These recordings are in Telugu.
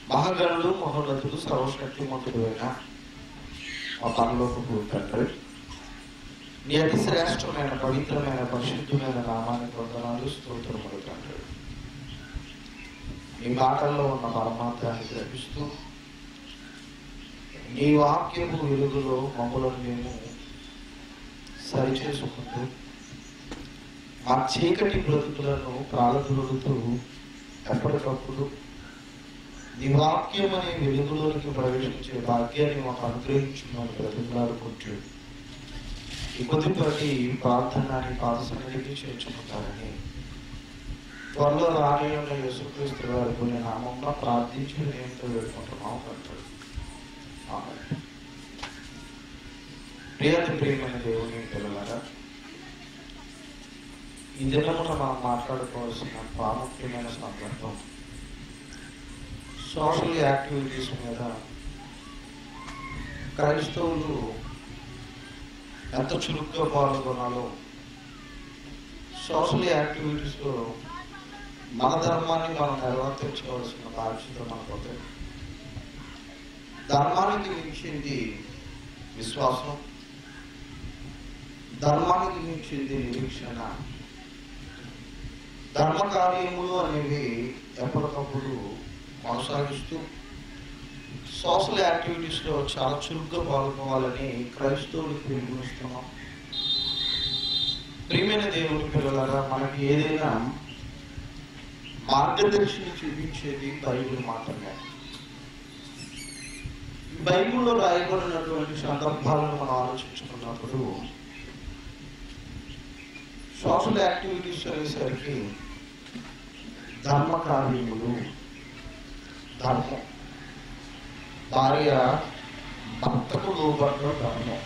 మహాగణులు మహోన్నతులు సర్వశక్తిమంతుడు అయిన మా పరలోకపు తండ్రి నీ అతి శ్రేష్టమైన పవిత్రమైన పరిశుద్ధమైన నామానికి వందనాలు స్తోత్రములు తండ్రి నీ మాటల్లో ఉన్న పరమార్థాన్ని గ్రహిస్తూ నీ వాక్యము వెలుగులో మమ్మలను మేము సరిచేసుకుంటూ మా చీకటి బ్రతుకులను ప్రారంభులుతూ ఎప్పటికప్పుడు నీ వాక్యం అనే వెలుగులోనికి ప్రవేశించే భాగ్యాన్ని మాకు అనుగ్రహించున్నాను బ్రతుకులాడుకుంటూ ఈ కొద్దిపాటి ప్రార్థనని పాదసన్నిధికి చేర్చుకుంటారని త్వరలో రాని ఉన్న యేసుక్రీస్తు గారి కొన్ని నామంలో ప్రార్థించి నేనుతో వేడుకుంటున్నాం అంటాడు ఆమేన్. ప్రియతి ప్రియమైన దేవుని పిల్లలారా ఈ దినమున మనం మాట్లాడుకోవాల్సిన ప్రాముఖ్యమైన సందర్భం సోషల్ యాక్టివిటీస్ మీద క్రైస్తవులు ఎంత చురుగ్గా పాల్గొనాలో సోషల్ యాక్టివిటీస్లో మన ధర్మాన్ని మనం నిర్వర్తించవలసిన బాధ్యత మనకు ధర్మానికి మించింది విశ్వాసం ధర్మానికి మించింది నిరీక్షణ ధర్మ కార్యములు అనేవి ఎప్పటికప్పుడు కొనసాగిస్తూ సోషల్ యాక్టివిటీస్లో చాలా చురుగ్గా పాల్గొవాలని క్రైస్తవులకు పిలుపునిస్తున్నాం ప్రియమైన దేవుని పిల్లలారా మనకి ఏదైనా మార్గదర్శిని చూపించేది బైబిల్ మాత్రమే ఈ బైబిల్లో రాయబడినటువంటి సందర్భాలను మనం ఆలోచించుకున్నప్పుడు సోషల్ యాక్టివిటీస్ అనేసరికి ధర్మ కార్యములు ధర్మం భార్య భర్తకు లోబడడం ధర్మం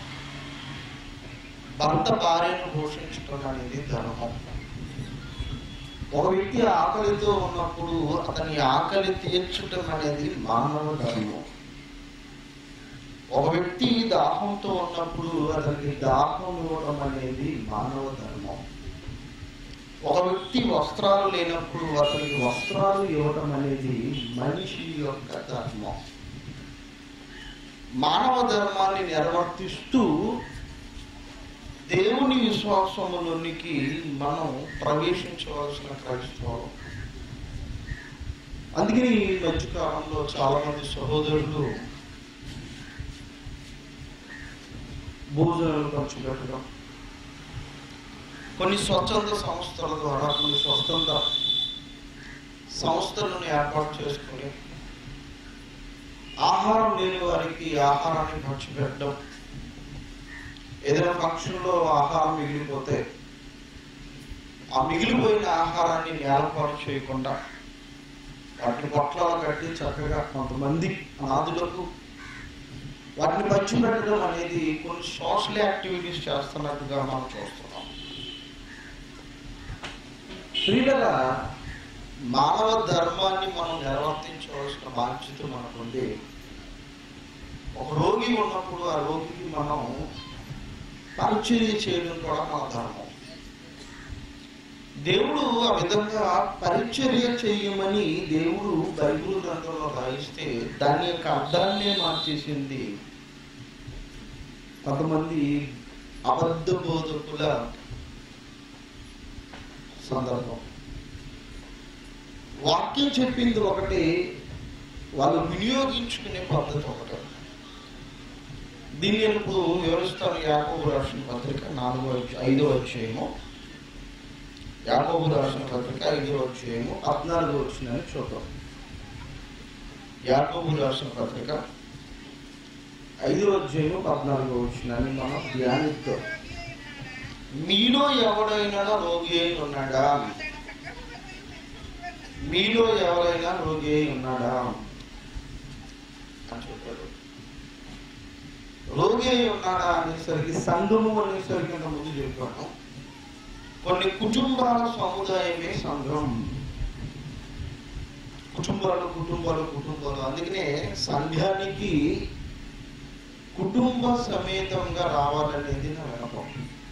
భర్త భార్యను పోషించడం అనేది ధర్మం ఒక వ్యక్తి ఆకలితో ఉన్నప్పుడు అతని ఆకలి తీర్చడం అనేది మానవ ధర్మం ఒక వ్యక్తి దాహంతో ఉన్నప్పుడు అతనికి దాహం ఇవ్వడం అనేది మానవ ధర్మం ఒక వ్యక్తి వస్త్రాలు లేనప్పుడు అతనికి వస్త్రాలు ఇవ్వడం అనేది మనిషి యొక్క ధర్మం మానవ ధర్మాన్ని నిర్వర్తిస్తూ దేవుని విశ్వాసములోనికి మనం ప్రవేశించవలసిన క్రైస్తవం అందుకని ఈ మధ్యకాలంలో చాలా మంది సహోదరులు భోజనాలు పంచిపెట్టడం కొన్ని స్వచ్ఛంద సంస్థల ద్వారా కొన్ని స్వచ్ఛంద సంస్థలను ఏర్పాటు చేసుకుని ఆహారం లేని వారికి ఆహారాన్ని పంచిపెట్టడం ఏదైనా ఫంక్షన్లో ఆహారం మిగిలిపోతే ఆ మిగిలిపోయిన ఆహారాన్ని నేలపాటు చేయకుండా వాటిని పొట్లాలు కట్టి చక్కగా కొంతమంది అనాథులకు వాటిని పంచిపెట్టడం అనేది కొన్ని సోషల్ యాక్టివిటీస్ చేస్తున్నట్టుగా మనం చూస్తున్నాం ప్రియులగా మానవ ధర్మాన్ని మనం నిర్వర్తించవలసిన బాధ్యత మనకుంది ఒక రోగి ఉన్నప్పుడు ఆ రోగికి మనం పరిచర్య చేయడం కూడా మన ధర్మం దేవుడు ఆ విధంగా పరిచర్య చేయమని దేవుడు బైబిల్ గ్రంథంలో రాయిస్తే దాని యొక్క అర్థాన్నే మార్చేసింది కొంతమంది అబద్ధ బోధకుల సందర్భం వాక్యం చెప్పింది ఒకటి వాళ్ళు వినియోగించుకునే పద్ధతి ఒకటి దీన్ని నేను ఇప్పుడు వివరిస్తాను యాకోబు రాసిన పత్రిక నాలుగో అధ్యాయం- ఐదో అధ్యాయము యాకోబు రాసిన పత్రిక ఐదో అధ్యాయము పద్నాలుగో వచ్చిన చూద్దాం యాకోబు రాసిన పత్రిక ఐదో అధ్యాయము పద్నాలుగో వచ్చినాన్ని మనం ధ్యానిద్దాం మీలో ఎవడైనా రోగి అయి ఉన్నాడా మీలో ఎవరైనా రోగి అయి ఉన్నాడా అని చెప్పాడు రోగి అయి ఉన్నాడా అనేసరికి సంఘము అనేసరికి ఇంత ముందు చెప్పాను కొన్ని కుటుంబాల సముదాయమే సంఘం కుటుంబాలు కుటుంబాలు కుటుంబాలు అందుకనే సంఘానికి కుటుంబ సమేతంగా రావాలనేది నా వినపం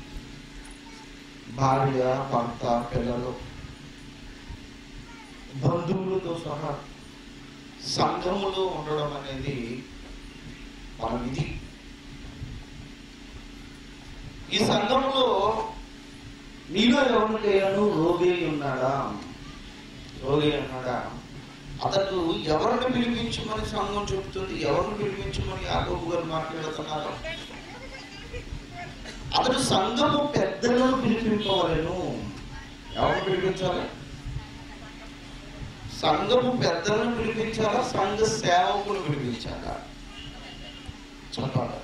భార్య భర్త పిల్లలు బంధువులతో సహా సంఘములో ఉండడం అనేది మన విధి ఈ సంఘంలో మీలో ఎవరిని లేను రోగి అయి ఉన్నాడా రోగి అయి ఉన్నాడా అతడు ఎవరిని పిలిపించమని సంఘం చెబుతుంది ఎవరిని పిలిపించమని యాకోబు గారు మాట్లాడుతున్నారు అతడు సంఘము పెద్దలను పిలిపింపవలను ఎవరిని పిలిపించాలి సంఘము పెద్దలను పిలిపించాలా సంఘ సేవకులు పిలిపించాలా చెప్పాలి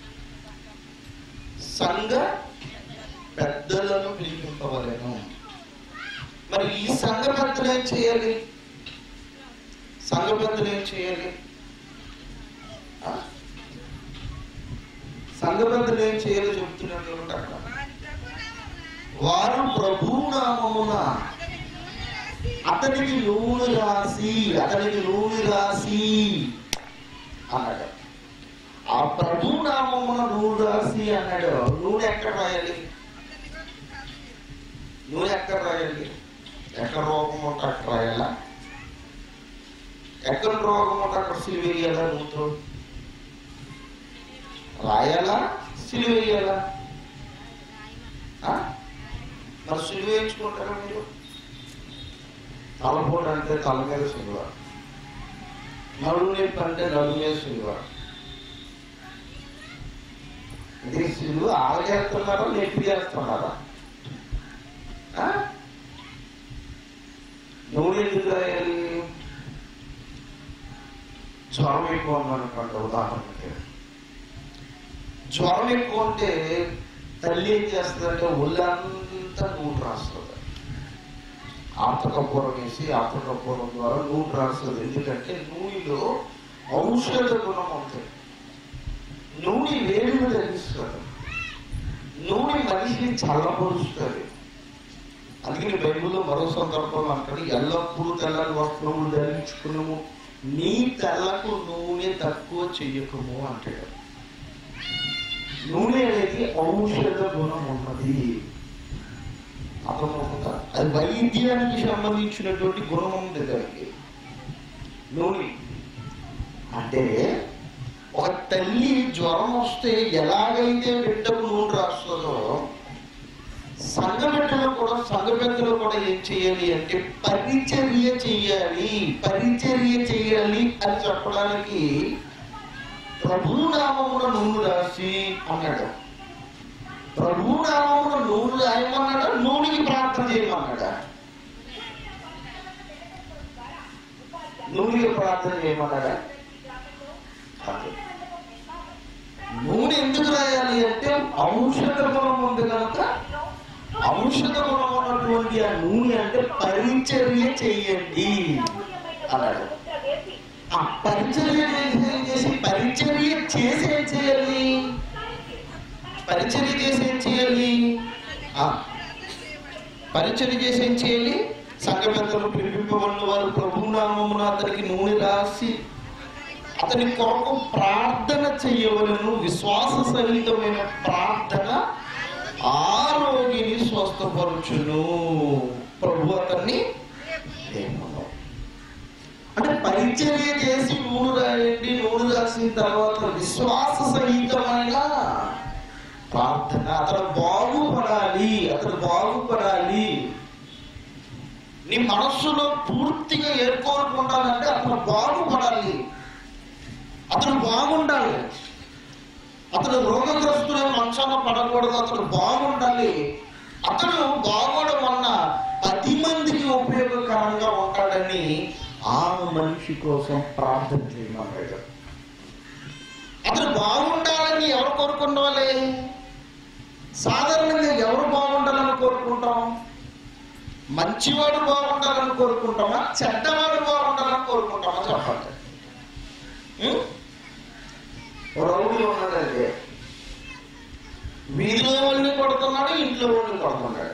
సంఘ పెద్దలను పిలిపింపవలను మరి ఈ సంఘ పెద్దలు ఏం చేయాలి సంఘ పెద్దలు ఏం చేయాలి ఆ? సంఘ పెద్దలు ఏం చేయాలో చెప్తున్నాడు చూడండి అక్కడ వారు ప్రభు నామమున అతనికి నూనె రాసి అతనికి నూనె రాసి అన్నాడు ఆ ప్రభు నామమున నూనె రాసి అన్నాడు నూనె ఎక్కడ రాయాలి నూనె ఎక్కడ రాయాలి ఎక్కడ రోగం ఉంటే అక్కడ రాయాలా ఎక్కడ రోగం ఉంటే అక్కడ సిలివేయాలా నూనెతో రాయాలా సిలివేయాలా ఆ? మరి సిలువ వేయించుకుంటారా మీరు తలపోటు అంటే తల మీద సిలువ నడుము నొప్పి అంటే నడుము మీద సిలువ ఇది సిలువ ఆలగేస్తున్నారా నొప్పి చేస్తున్నారా ఆ? నూనె ఎందుకు రాయాలి జ్వరం ఎక్కువ ఉందనుకోండి ఉదాహరణకి జ్వరం ఎక్కువ ఉంటే తల్లి ఏం చేస్తుందంటే ఒళ్ళంతా నూనె రాస్తుంది ఆతకపూరం వేసి ఆతకపూరం ద్వారా నూనె రాస్తుంది ఎందుకంటే నూనెలో ఔషధ గుణం ఉంటుంది నూనె వేడిని తగ్గిస్తుంది నూనె మనిషిని చల్లపరుస్తుంది అందుకని బైబిల్లో మరో సందర్భంలో అంటాడు ఎల్లప్పుడూ తెల్లని వస్త్రములు ధరించుకున్నాము నీ తెల్లకు నూనె తక్కువ చెయ్యకము అంటాడు నూనె అనేది ఔషధ గుణం ఉన్నది అర్థమవుతుందా అది వైద్యానికి సంబంధించినటువంటి గుణం ఉంది దానికి నూనె అంటే ఒక తల్లి జ్వరం వస్తే ఎలాగైతే బిడ్డకు నూనె రాస్తుందో సంఘ బిడ్డలు కూడా సంఘ పెద్దలు కూడా ఏం చేయాలి అంటే పరిచర్య చేయాలి పరిచర్య చేయాలి అని చెప్పడానికి ప్రభునామమున నూనె రాసి అన్నాడు ప్రభునామమున నూనె రాయమన్నాడా నూనెకి ప్రార్థన చేయమన్నాడా నూనెకి ప్రార్థన చేయమన్నాడా కాదు. నూనె ఎందుకు రాయాలి అంటే ఔషధ గుణం ఉంది కనుక ఔషధ గుణం ఉన్నటువంటి ఆ నూనె అంటే పరిచర్య చెయ్యండి అన్నాడు ఆ పరిచర్య చేసి చేసి పరిచర్య చేసి ఏం చేయాలి పరిచర్య చేసి ఏం చేయాలి ఆ, పరిచర్య చేసి ఏం చేయాలి సంఘ పెద్దలు పిలిపింపబడిన వారు ప్రభునామమున అతనికి నూనె రాసి అతని కొరకు ప్రార్థన చెయ్యవలను విశ్వాస సహితమైన ప్రార్థన ఆరోగిని స్వస్థపరచును ప్రభు అతన్ని లేపును. అంటే పరిచర్య చేసి నూనె రాయండి నూనె రాసిన తర్వాత విశ్వాస సహితమైన ప్రార్థన అతను బాగుపడాలి అతను బాగుపడాలి నీ మనస్సులో పూర్తిగా ఏర్కోరుకుంటానంటే అతను బాగుపడాలి అతను బాగుండాలి అతను రోగగ్రస్తులై మంచాన పడకూడదు అతను బాగుండాలి అతను బాగోవడం వలన పది మందికి ఉపయోగకరంగా ఉంటాడని ఆ మనిషి కోసం ప్రార్థన చేయమన్నాడు అతను బాగుండాలని ఎవరు కోరుకున్నవాళ్ళే సాధారణంగా ఎవరు బాగుండాలని కోరుకుంటాం మంచివాడు బాగుండాలని కోరుకుంటామా చెడ్డవాడు బాగుండాలని కోరుకుంటామా చెప్పండి ఉం? రౌడీ ఉన్నాడంటే వీధిలో వాళ్ళని కొడుతున్నాడు ఇంట్లో వాళ్ళని కొడుతున్నాడు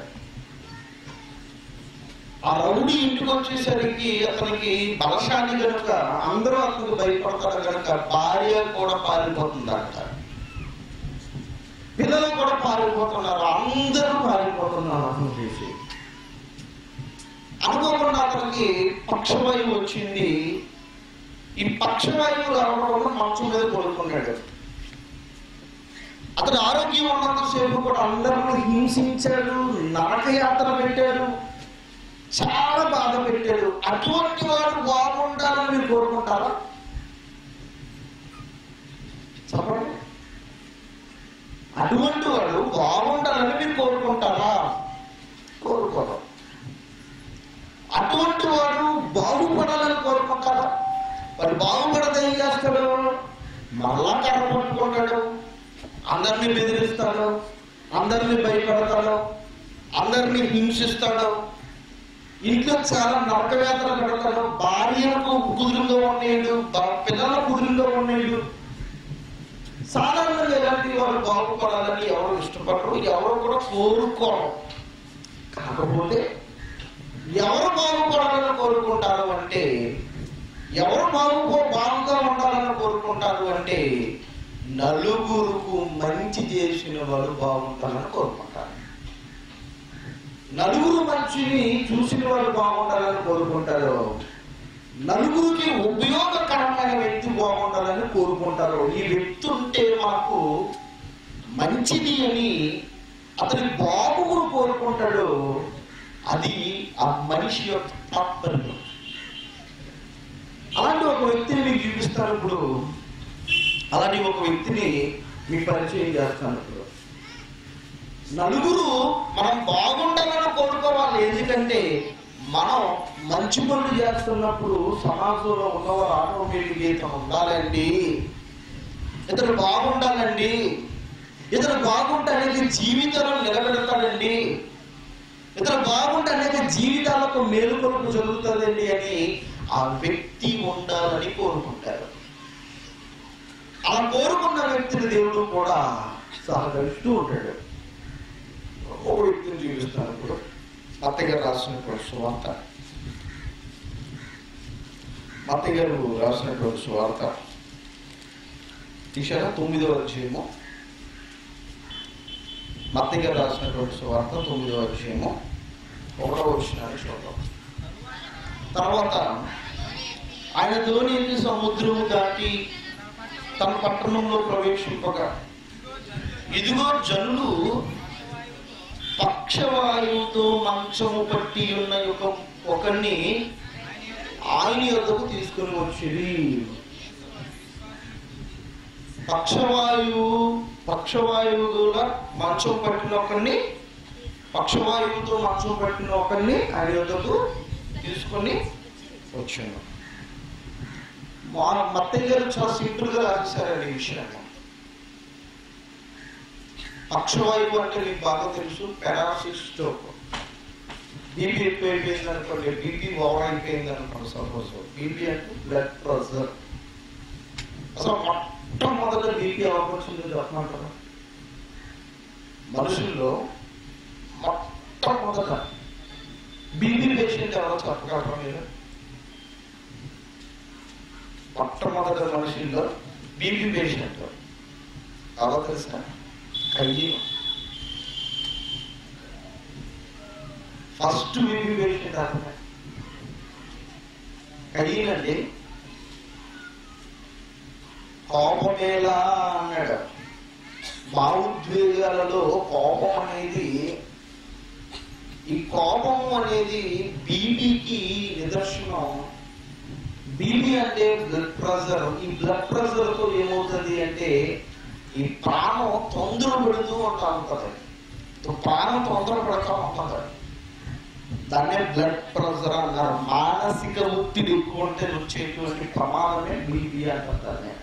ఆ రౌడీ ఇంటికి వచ్చేసరికి అతనికి బలశాలి కనుక అందరూ అతనికి భయపడతారు కనుక భార్య కూడా పారిపోతుందంట పిల్లలు కూడా పారిపోతున్నారు అందరూ పారిపోతున్నారు అతను చేసి అనుకోకుండా అతనికి పక్షవాయువు వచ్చింది ఈ పక్షవాయువు రావడం వల్ల మంచం మీద పడుకున్నాడు అతడు ఆరోగ్యం ఉన్నంతసేపు కూడా అందరిని హింసించాడు నరకయాత్ర పెట్టాడు చాలా బాధ పెట్టాడు అటువంటి వాడు బాగుండాలని మీరు కోరుకుంటారా చెప్పండి అటువంటి వాడు బాగుండాలని మీరు కోరుకుంటారా కోరుకోరు అటువంటి వాడు బాగుపడాలని కోరుకుంటారా వాడు బాగుపడితే ఏం చేస్తాడు మళ్ళా కర్ర పట్టుకుంటాడు అందరినీ బెదిరిస్తాడు అందరినీ భయపెడతాడు అందరినీ హింసిస్తాడు ఇంట్లో చాలా నరకవేతన పెడతాడు భార్యకు కుదురుగా ఉండేడు పిల్లల కుదురుగా ఉండేడు సాధారణంగా ఇలాంటి వారు బాగుపడాలని ఎవరు ఇష్టపడరు ఎవరు కూడా కోరుకోరు కాకపోతే ఎవరు బాగుపడాలని కోరుకుంటారు అంటే ఎవరు బాగుపో బాగుగా ఉండాలని కోరుకుంటారు అంటే నలుగురుకు మంచి చేసిన వారు బాగుండాలని కోరుకుంటారు నలుగురు మంచిని చూసిన వాళ్ళు బాగుండాలని కోరుకుంటారు నలుగురికి ఉపయోగకరమైన వ్యక్తి బాగుండాలని కోరుకుంటారు ఈ వ్యక్తి ఉంటే మాకు మంచిది అని అతని బాబును కోరుకుంటాడు అది ఆ మనిషి యొక్క తాత్పర్యం అలాంటి ఒక వ్యక్తిని మీకు చూపిస్తాను ఇప్పుడు అలాంటి ఒక వ్యక్తిని మీకు పరిచయం చేస్తాను ఇప్పుడు నలుగురు మనం బాగుండాలని కోరుకోవాలి ఎందుకంటే మనం మంచి పనులు చేస్తున్నప్పుడు సమాజంలో ఉన్నవారు ఆటోమేటిక్ గీతం ఉండాలండి ఇతను బాగుండాలండి ఇతను బాగుంటే అనేది జీవితంలో నిలబెడతాడండి ఇతను బాగుంటే అనేది జీవితాలకు మేలుకొలుపు జరుగుతుందండి అని ఆ వ్యక్తి ఉండాలని కోరుకుంటారు అలా కోరుకున్న వ్యక్తిని దేవుడు కూడా సహకరిస్తూ ఉంటాడు ఒక వ్యక్తిని చూపిస్తాను ఇప్పుడు అత్తయ్య గారు రాసినటువంటి సువార్త అత్తయ్య గారు రాసినటువంటి సువార్త తీసారా తొమ్మిదవ అధ్యాయము అత్తయ్య గారు రాసినటువంటి సువార్త తొమ్మిదవ అధ్యాయము ఒకటో వచ్చినాన్ని చూద్దాం తర్వాత ఆయన ధోని సముద్రము దాటి తన పట్టణంలో ప్రవేశింపగా ఇదిగో జనులు పక్షవాయువుతో మంచము పట్టి ఉన్న ఒక ఒకరిని ఆయన యొద్దకు తీసుకుని వచ్చింది పక్షవాయువు పక్షవాయువు కూడా మంచం పట్టిన ఒకరిని పక్షవాయువుతో మంచం పట్టిన ఒకరిని ఆయన యొద్దకు తీసుకొని వచ్చాను మా మత్తయ్య గారు చాలా సింపుల్ గా రాసేశారు ఈ విషయాన్ని పక్షవాయువు అంటే మీకు బాగా తెలుసు పెరాసిస్ స్ట్రోక్ బీపీ ఎక్కువ అయిపోయింది అనుకోండి బీపీ ఓవర్ అయిపోయింది అనుకోండి సపోజ్ బీపీ అంటే బ్లడ్ ప్రెషర్ అసలు మొట్టమొదట బీపీ అవకాశం చెప్పమంటారా మనుషుల్లో మొట్టమొదట బీపీ పేషెంట్ ఎవరో చెప్పగలరా మీరు మొట్టమొదట మనుషుల్లో బీపీ పేషెంట్ ఎవరో తెలుసా కయ్యం ఫస్ట్ బీపీ పేషెంట్ అతనే కయ్యనండి కోపమేలా అన్నాడు భావోద్వేగాలలో కోపం అనేది ఈ కోపం అనేది బీపీకి నిదర్శనం బీపీ అంటే బ్లడ్ ప్రెషర్ ఈ బ్లడ్ ప్రెషర్ తో ఏమవుతుంది అంటే ఈ ప్రాణం తొందర పెడుతూ ఉంటా ఉంటుంది ఈ ప్రాణం తొందర పెడతా ఉంటుంది దాన్నే బ్లడ్ ప్రెషర్ అన్నారు మానసిక ఒత్తిడి ఎక్కువ ఉంటే వచ్చేటువంటి ప్రమాదమే బీపీ అంటారు దాన్ని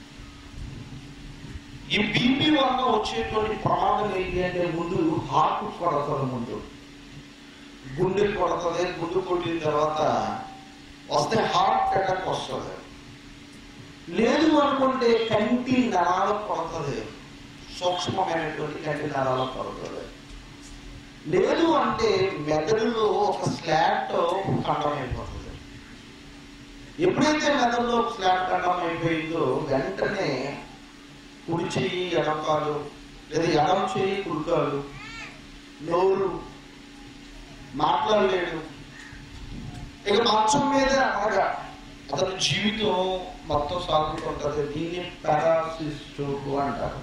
ఈ బీపీ వల్ల వచ్చేటువంటి ప్రమాదం ఏంటి అంటే ముందు హార్ట్ కొడతారు ముందు గుండె కొడుతుంది గుండె కొట్టిన తర్వాత వస్తే హార్ట్ అటాక్ వస్తుంది లేదు అనుకుంటే కంటి నరాలు కొడుతుంది సూక్ష్మమైనటువంటి కంటి నరాలు కొడుతుంది లేదు అంటే మెదడులో ఒక స్లాట్ ఖండం అయిపోతుంది ఎప్పుడైతే మెదడులో ఒక స్లాట్ ఖండం అయిపోయిందో వెంటనే కుడి చెయ్యి ఎడకాలు లేదా ఎడమ చెయ్యి కుడికాలు నోరు మాట్లాడలేడు ఇక మంచం మీద అనగా అతని జీవితం మొత్తం సాగుతుంటుంది దీన్ని పారాసిస్ స్ట్రోక్ అంటారు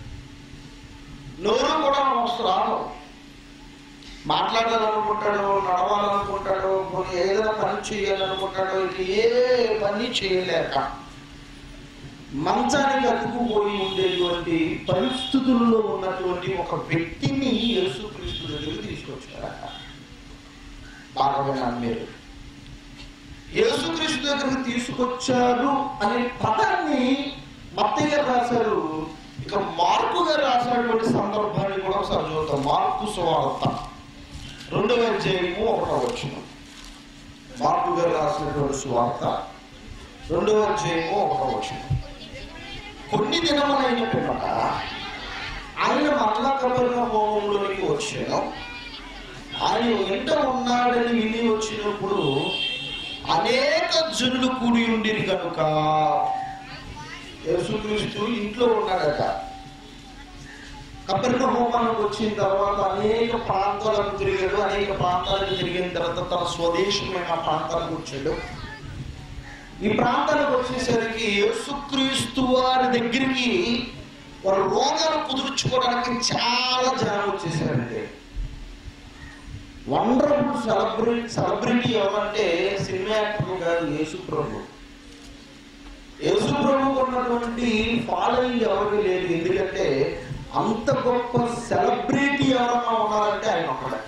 నోరు కూడా మస్తు రాదు మాట్లాడాలనుకుంటాడు నడవాలనుకుంటాడు కొన్ని ఏదైనా పని చేయాలనుకుంటాడు ఇది ఏ పని చేయలేక మంచానికి అతుకుపోయి ఉండేటువంటి పరిస్థితుల్లో ఉన్నటువంటి ఒక వ్యక్తిని యేసుక్రీస్తు దగ్గరికి తీసుకొచ్చారట బాగా విన్నాను మీరు యేసుక్రీస్తు దగ్గరికి తీసుకొచ్చారు అనే పదాన్ని మత్తయ్య గారు రాశారు ఇక మార్కు గారు రాసినటువంటి సందర్భాన్ని కూడా ఒకసారి చూద్దాం మార్కు సువార్త రెండవ అధ్యాయము ఒకటో వచ్చిన మార్కు గారు రాసినటువంటి సువార్త రెండవ అధ్యాయము ఒకటో వచ్చిన కొన్ని దినములైన పిమ్మట ఆయన మరలా కబరిన హోమంలోనికి వచ్చాను ఆయన వెంట ఉన్నాడని విని వచ్చినప్పుడు అనేక జనులు కూడి ఉండిరి కనుక యేసుక్రీస్తు ఇంట్లో ఉన్నాడట కపెర్ణ హోమానికి వచ్చిన తర్వాత అనేక ప్రాంతాలకు తిరిగాడు అనేక ప్రాంతాలకు తిరిగిన తర్వాత తన స్వదేశమైన ప్రాంతాలకు వచ్చాడు ఈ ప్రాంతానికి వచ్చేసరికి యేసుక్రీస్తు వారి దగ్గరికి వారి రోగాలు కుదుర్చుకోవడానికి చాలా జనం వచ్చేసారండి వండర్ఫుల్ సెలబ్రిటీ సెలబ్రిటీ ఎవరంటే సినిమా యాక్టర్ కాదు యేసు ప్రభు యేసు ప్రభు ఉన్నటువంటి ఫాలోయింగ్ ఎవరికి లేదు ఎందుకంటే అంత గొప్ప సెలబ్రిటీ ఎవరన్నా ఉన్నారంటే ఆయన ఒక్కడే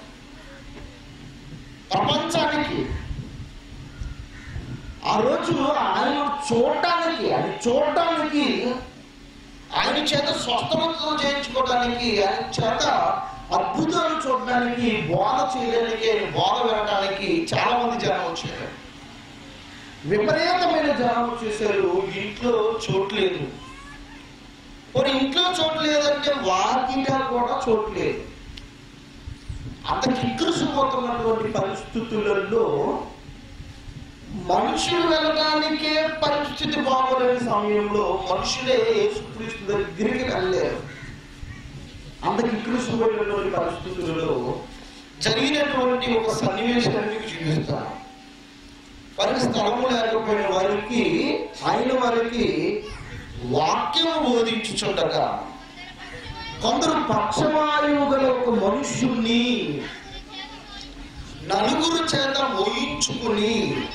ప్రపంచానికి ఆ రోజు ఆయన చూడటానికి ఆయన చూడటానికి ఆయన చేత స్వస్థతలు చేయించుకోవడానికి ఆయన చేత అద్భుతాలు చూడడానికి బోధ చేయడానికి ఆయన బోధ వినడానికి చాలా మంది జనం వచ్చారు విపరీతమైన జనం వచ్చేసారు ఇంట్లో చోటు లేదు మరి ఇంట్లో చోటు లేదంటే వాకిట కూడా చోటు లేదు అంత కిక్కురుసిపోతున్నటువంటి పరిస్థితులలో మనుషులు వెళ్ళడానికే పరిస్థితి బాగోలేని సమయంలో మనుషులే యేసుక్రీస్తు దగ్గరికి వెళ్ళలేరు అంత కిక్కురుసిపోయినటువంటి పరిస్థితులలో జరిగినటువంటి ఒక సన్నివేశాన్ని మీకు చూపిస్తాను వారికి స్థలము లేకపోయిన వారికి ఆయన వారికి వాక్యం బోధించుచుండగా కొందరు పక్షవాయువు గల ఒక మనుష్యుణ్ణి నలుగురు చేత మోయించుకుని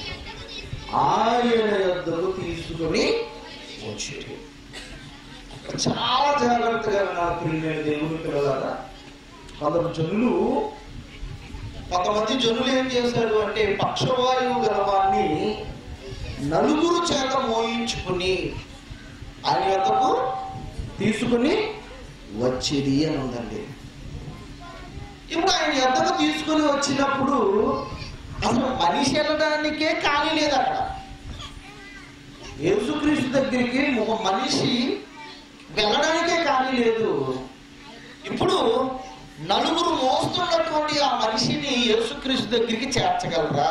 ఆయన యొద్దకు తీసుకుని వచ్చేది చాలా జాగ్రత్తగా నా ప్రియమైన దేవుని పిల్లలారా కొందరు జనులు కొంతమంది జనులు ఏం చేశారు అంటే పక్షవాయువు గలవాన్ని నలుగురు చేత మోయించుకుని ఆయన యొద్దకు తీసుకుని వచ్చేది అని ఉందండి ఇప్పుడు ఆయన ఎద్దకు తీసుకుని వచ్చినప్పుడు అసలు మనిషి వెళ్ళడానికే ఖాళీ లేదు అక్కడ యేసుక్రీస్తు దగ్గరికి ఒక మనిషి వెళ్ళడానికే ఖాళీ లేదు ఇప్పుడు నలుగురు మోస్తున్నటువంటి ఆ మనిషిని యేసుక్రీస్తు దగ్గరికి చేర్చగలరా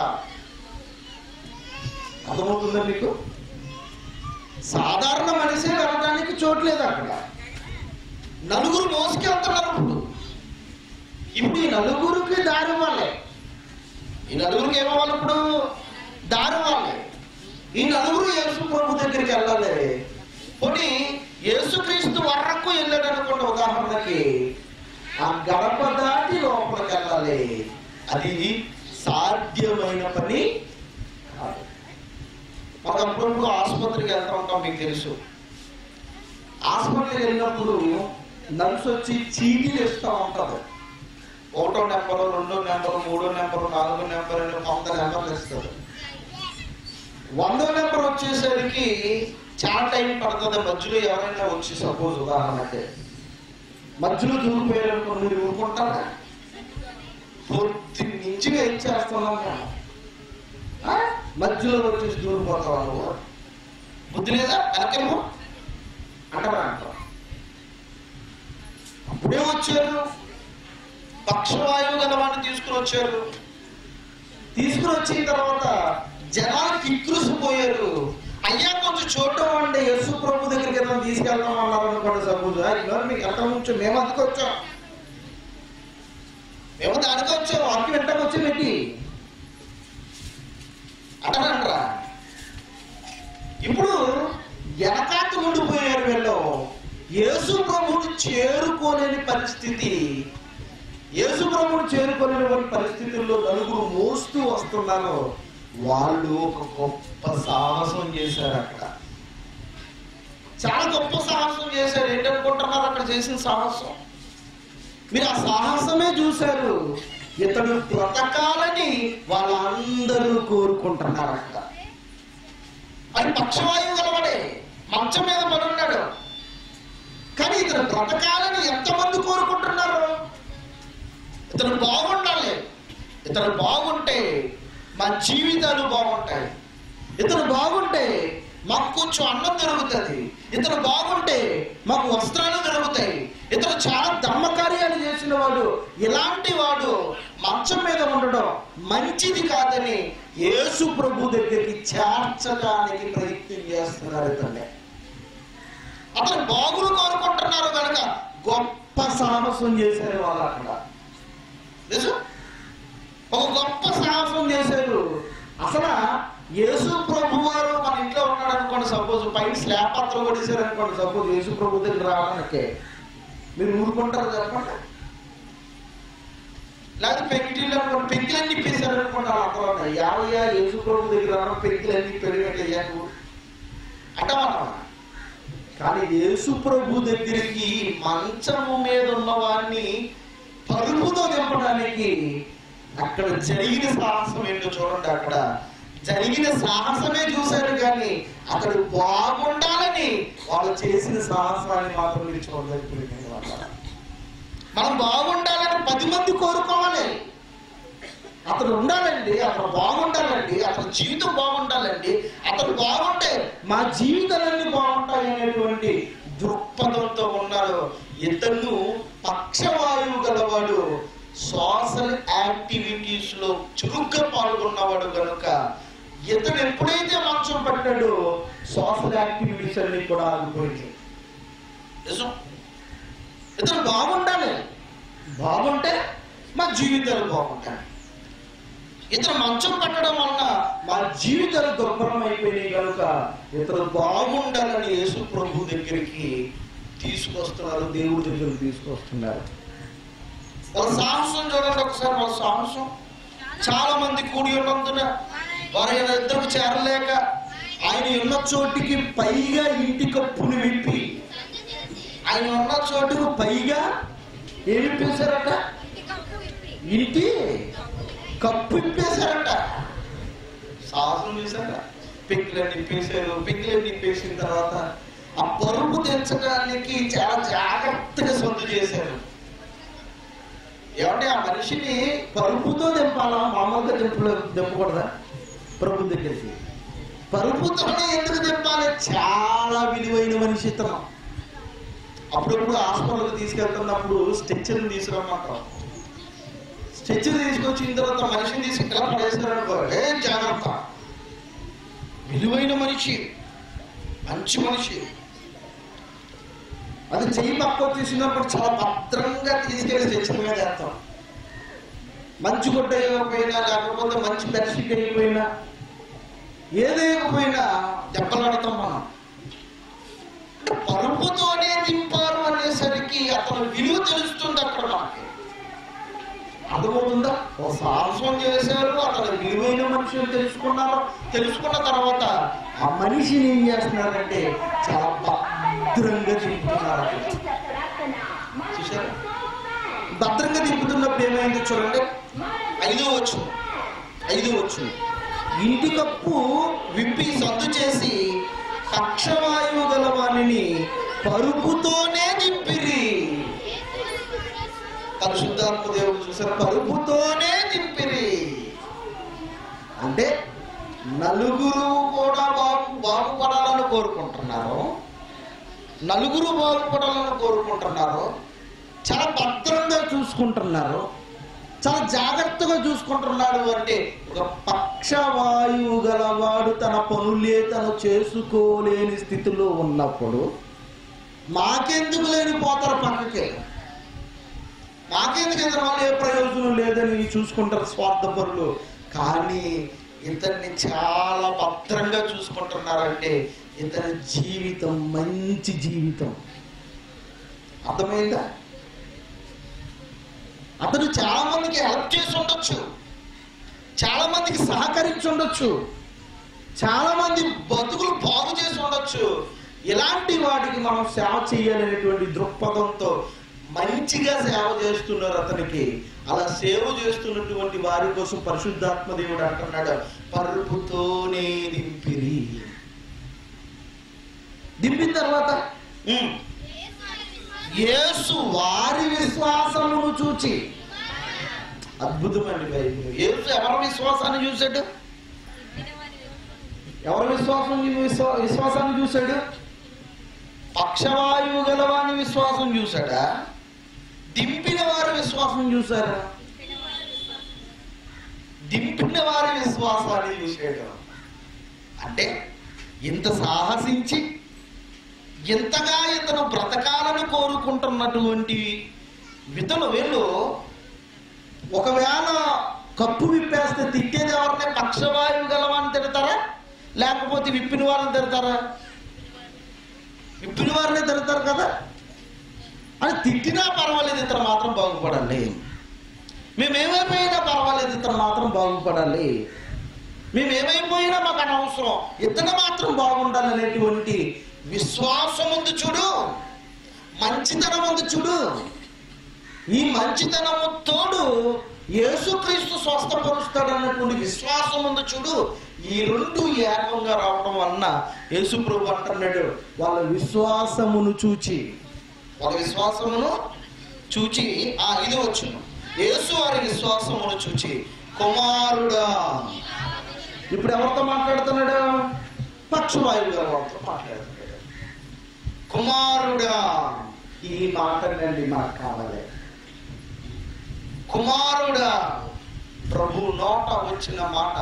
అర్థమవుతుందా మీకు సాధారణ మనిషి వెళ్ళడానికి చోటు లేదు అక్కడ నలుగురు మోసుకెళ్తున్నారు ఇప్పుడు ఇప్పుడు ఈ నలుగురికి దారి ఇవ్వాలి ఈ నలుగురికి ఏమవ్వాలి ఇప్పుడు దారి ఇవ్వాలి ఈ నలుగురు యేసు ప్రభు దగ్గరికి వెళ్ళాలి పోనీ యేసుక్రీస్తు వరకు వెళ్ళాడు అనుకోండి ఉదాహరణకి ఆ గడప దాటి లోపలికి వెళ్ళాలి అది సాధ్యమైన పని కాదు ఒక అప్పుడప్పుడు ఆసుపత్రికి వెళ్తూ ఉంటాం మీకు తెలుసు హాస్పిటల్కి వెళ్ళినప్పుడు నర్సు వచ్చి చీటీలు ఇస్తూ ఉంటుంది ఒకటో నెంబరు రెండో నెంబరు మూడో నెంబరు నాలుగో నెంబర్ అని వంద నెంబర్లు ఇస్తారు వందో నెంబర్ వచ్చేసరికి చాలా టైం పడుతుంది మధ్యలో ఎవరైనా వచ్చి సపోజ్ ఉదాహరణకి మధ్యలో దూరిపోయారు మీరు ఊరుకుంటారా పొద్దు నుంచి వెయిట్ చేస్తున్నాం మేము ఆ? మధ్యలో వచ్చేసి దూరిపోతావా నువ్వు బుద్ధి లేదా వెనకెళ్ళు అంటారా అంటారు అప్పుడే వచ్చారు పక్షవాయువు గల వాడిని తీసుకుని వచ్చారు తీసుకుని వచ్చిన తర్వాత జనాలు కిక్కురుసిపోయారు అయ్యా కొంచెం చూడటం అంటే యేసు ప్రభు దగ్గరికి ఏదైనా తీసుకెళ్దాం అన్నారు అనుకోండి సపోజ్ ఇలా మీకు ఎంత ముంచు మేము అందుకు వచ్చాం మేము దానికి వచ్చాం వాకి వెంటనే వచ్చి పెట్టి అంటారంటరా ఇప్పుడు వెనకాత ఉండిపోయారు వీళ్ళు యేసు ప్రభుని చేరుకోలేని పరిస్థితి యేసు ప్రభుని చేరుకోలేని పరిస్థితుల్లో నలుగురు మోస్తూ వస్తున్నారు వాళ్ళు ఒక గొప్ప సాహసం చేశారు అక్కడ చాలా గొప్ప సాహసం చేశారు ఏంటనుకుంటున్నారు అక్కడ చేసిన సాహసం మీరు ఆ సాహసమే చూశారు ఇతడు బ్రతకాలని వాళ్ళందరూ కోరుకుంటున్నారు అక్కడ అది పక్షవాయువు గలవాడే మంచం మీద పడి ఉన్నాడు కానీ ఇతను బ్రతకాలని ఎంతమంది కోరుకుంటున్నారు ఇతను బాగుండాలి ఇతను బాగుంటే మా జీవితాలు బాగుంటాయి ఇతను బాగుంటే మాకు కొంచెం అన్నం దొరుకుతుంది ఇతను బాగుంటే మాకు వస్త్రాలు దొరుకుతాయి ఇతను చాలా ధర్మ కార్యాలు చేసిన వాడు ఇలాంటి వాడు మంచం మీద ఉండడం మంచిది కాదని యేసు ప్రభు దగ్గరికి చేర్చడానికి ప్రయత్నం చేస్తున్నారు ఇతన్ని అతను బాగులు కోరుకుంటున్నారు కనుక గొప్ప సాహసం చేశారు వాళ్ళు అక్కడ నిజం ఒక గొప్ప సాహసం చేశారు అసలు యేసు ప్రభు వారు మన ఇంట్లో ఉన్నాడు అనుకోండి సపోజ్ పైన స్లాబ్ పత్రం కొట్టేశారు అనుకోండి సపోజ్ యేసు ప్రభు దగ్గర రావడానికి మీరు ఊరుకుంటారు చెప్పండి లేకపోతే పెంకిటీలు అనుకోండి పెంకిలన్నీ ఇప్పేశారు అనుకోండి అక్కడ యావయ్యా యేసు ప్రభు దగ్గర రావడం పెంకిలన్నీ పెరిగట్లయ్యాకు అంటామన్నా కానీ యేసు ప్రభు దగ్గరికి మంచము మీద ఉన్న వారిని పరుపుతో దింపడానికి అక్కడ జరిగిన సాహసం ఏంటో చూడండి అక్కడ జరిగిన సాహసమే చూశారు కానీ అక్కడ బాగుండాలని వాళ్ళు చేసిన సాహసాన్ని మాత్రం మీరు చూడలేదు మనం బాగుండాలని పది మంది కోరుకోవాలి అతను ఉండాలండి అతను బాగుండాలండి అతని జీవితం బాగుండాలండి అతను బాగుంటే మా జీవితాలన్నీ బాగుంటాయి అనేటువంటి దృక్పథంతో ఉన్నారు ఇతను పక్షవాయువు గలవాడు సోషల్ యాక్టివిటీస్ లో చురుగ్గా పాల్గొన్నవాడు కనుక ఇతను ఎప్పుడైతే మంచం పట్టాడో సోషల్ యాక్టివిటీస్ అన్ని కూడా ఆగిపోయింది నిజం ఇతను బాగుండాలి బాగుంటే మా జీవితాలు బాగుంటాయి ఇతను మంచం పట్టడం వలన మా జీవితాలు దుర్భరం అయిపోయినాయి కనుక ఇతను బాగుండాలని యేసు ప్రభు దగ్గరికి తీసుకొస్తున్నారు దేవుడి దగ్గరికి తీసుకొస్తున్నారు వాళ్ళ సాహసం చూడండి ఒకసారి వాళ్ళ సాహసం చాలా మంది కూడి ఉన్నందున వారు ఆయన ఇద్దరు చేరలేక ఆయన ఉన్న చోటికి పైగా ఇంటి కప్పుని విప్పి ఆయన ఉన్న చోటుకు పైగా ఏమి విప్పేశారట ఇంటి కప్పు ఇప్పేశారట సాహసం చేశారట పిక్లన్నీ ఇప్పేశారు పిక్లన్నీ ఇప్పేసిన తర్వాత ఆ పరుపు తెచ్చడానికి చాలా జాగ్రత్తగా సొంత చేశారు ఏమంటే ఆ మనిషిని పరుపుతో దింపాలా మామూలుగా దింపలే దింపకూడదా ప్రభు దగ్గరికి పరుపుతోనే ఎందుకు దింపాలి చాలా విలువైన మనిషి ఇతను అప్పుడప్పుడు హాస్పిటల్కి తీసుకెళ్తున్నప్పుడు స్ట్రెచ్చర్ తీసుకురమ్మంటాం స్ట్రెచ్చర్ తీసుకొచ్చిన తర్వాత మనిషిని తీసుకు ఇలా పడేస్తారనుకో ఏం జాగ్రత్త విలువైన మనిషి మంచి మనిషి అది చెయ్యి పక్క తీసినప్పుడు చాలా భద్రంగా తీసుకెళ్లి స్ట్రెచ్చర్ మీద వేస్తాం మంచి గుడ్డ వేయకపోయినా లేకపోతే మంచి బెడ్షీట్ వేయకపోయినా ఏదేయకపోయినా దెబ్బలాడతాం మనం పరుపుతోనే దింపారు అనేసరికి అతను విలువ తెలుస్తుంది అక్కడ మనకి అర్థమవుతుందా ఓ సాహసం చేశారు అతను విలువైన మనిషిని తెలుసుకున్నారు తెలుసుకున్న తర్వాత ఆ మనిషిని ఏం చేస్తున్నారంటే చాలా భద్రంగా దింపుతున్నారు చూసారా భద్రంగా దింపుతున్నప్పుడు ఏమైంది చూడండి ఐదో వచ్చు ఐదో వచ్చు ఇంటి కప్పు విప్పి సద్దు చేసి పక్షవాయువు గల వాణిని పరుపుతోనే దింపిరి పరిశుద్ధాత్మ దేవుడు చూసారు పరుపుతోనే దింపిరి అంటే నలుగురు కూడా బాగు బాగుపడాలని కోరుకుంటున్నారు నలుగురు బాగుపడాలని కోరుకుంటున్నారు చాలా భద్రంగా చూసుకుంటున్నారు చాలా జాగ్రత్తగా చూసుకుంటున్నాడు అంటే ఒక పక్షవాయువు గలవాడు తన పనులే తను చేసుకోలేని స్థితిలో ఉన్నప్పుడు మాకెందుకు లేని పోతారు పక్కకి మాకెందుకు ఇతర వాళ్ళు ఏ ప్రయోజనం లేదని చూసుకుంటారు స్వార్థపరులు కానీ ఇతన్ని చాలా భద్రంగా చూసుకుంటున్నారంటే ఇతని జీవితం మంచి జీవితం అర్థమైందా అతను చాలా మందికి హెల్ప్ చేసి ఉండొచ్చు చాలా మందికి సహకరించి ఉండొచ్చు చాలా మంది బతుకులు బాగు చేసి ఉండొచ్చు ఇలాంటి వాటికి మనం సేవ చేయాలనేటువంటి దృక్పథంతో మంచిగా సేవ చేస్తున్నారు అతనికి అలా సేవ చేస్తున్నటువంటి వారి కోసం పరిశుద్ధాత్మ దేవుడు అంటున్నాడు పరుపుతోనే దింపిరి దింపిన తర్వాత ఉమ్, యేసు వారి విశ్వాసమును చూచి అద్భుతమండి బైబిల్ యేసు ఎవరి విశ్వాసాన్ని చూశాడు ఎవరి విశ్వాసం విశ్వా- విశ్వాసాన్ని చూశాడు పక్షవాయువు గలవాని విశ్వాసం చూశాడా దింపిన వారి విశ్వాసం చూశారా దింపిన వారి విశ్వాసాన్ని చూశాడు అంటే ఇంత సాహసించి ఎంతగా ఇతను బ్రతకాలని కోరుకుంటున్నటువంటి వితలు వీళ్ళు ఒకవేళ కప్పు విప్పేస్తే తిట్టేది ఎవరిని పక్షవాయువు గలవాన్ని తిడతారా లేకపోతే విప్పిన వారిని తిడతారా విప్పిన వారిని తిడతారు కదా అని తిట్టినా పర్వాలేదు ఇతను మాత్రం బాగుపడాలి మేమేమైపోయినా పర్వాలేదు ఇతను మాత్రం బాగుపడాలి మేమేమైపోయినా మాకు అనవసరం ఇతను మాత్రం బాగుండాలి అనేటువంటి విశ్వాసం ఉంది చూడు మంచితనం ఉంది చూడు ఈ మంచితనము తోడు యేసుక్రీస్తు స్వస్థపరుస్తాడు అన్నటువంటి విశ్వాసం ఉంది చూడు ఈ రెండు ఏకంగా రావడం వలన యేసు ప్రభు అంటున్నాడు వాళ్ళ విశ్వాసమును చూచి వాళ్ళ విశ్వాసమును చూచి ఆ ఇది వచ్చును యేసు వారి విశ్వాసమును చూచి కుమారుడా ఇప్పుడు ఎవరితో మాట్లాడుతున్నాడు పక్షవాయువు గారు వాళ్ళతో మాట్లాడుతున్నాడు కుమారుడా ఈ మాటనండి మాకు కావాలి కుమారుడా ప్రభు నోట వచ్చిన మాట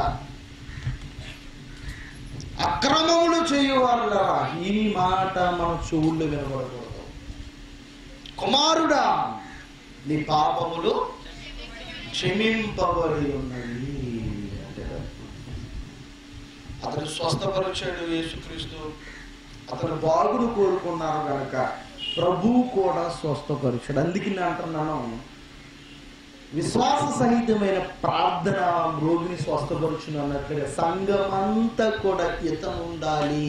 అక్రమములు చేయువారులా ఈ మాట మన చెవుళ్ళు వినబడకూడదు కుమారుడా నీ పాపములు క్షమింపబడి ఉన్నవి అంటాడు. అతను స్వస్థపరిచాడు యేసుక్రీస్తు అతను బాగుడు కోరుకున్నారు కనుక ప్రభు కూడా స్వస్థపరిచాడు అందుకే నేను అంటున్నాను విశ్వాస సహితమైన ప్రార్థన రోగిని స్వస్థపరచును అన్నట్లుగా సంఘమంతా కూడా ఇతను ఉండాలి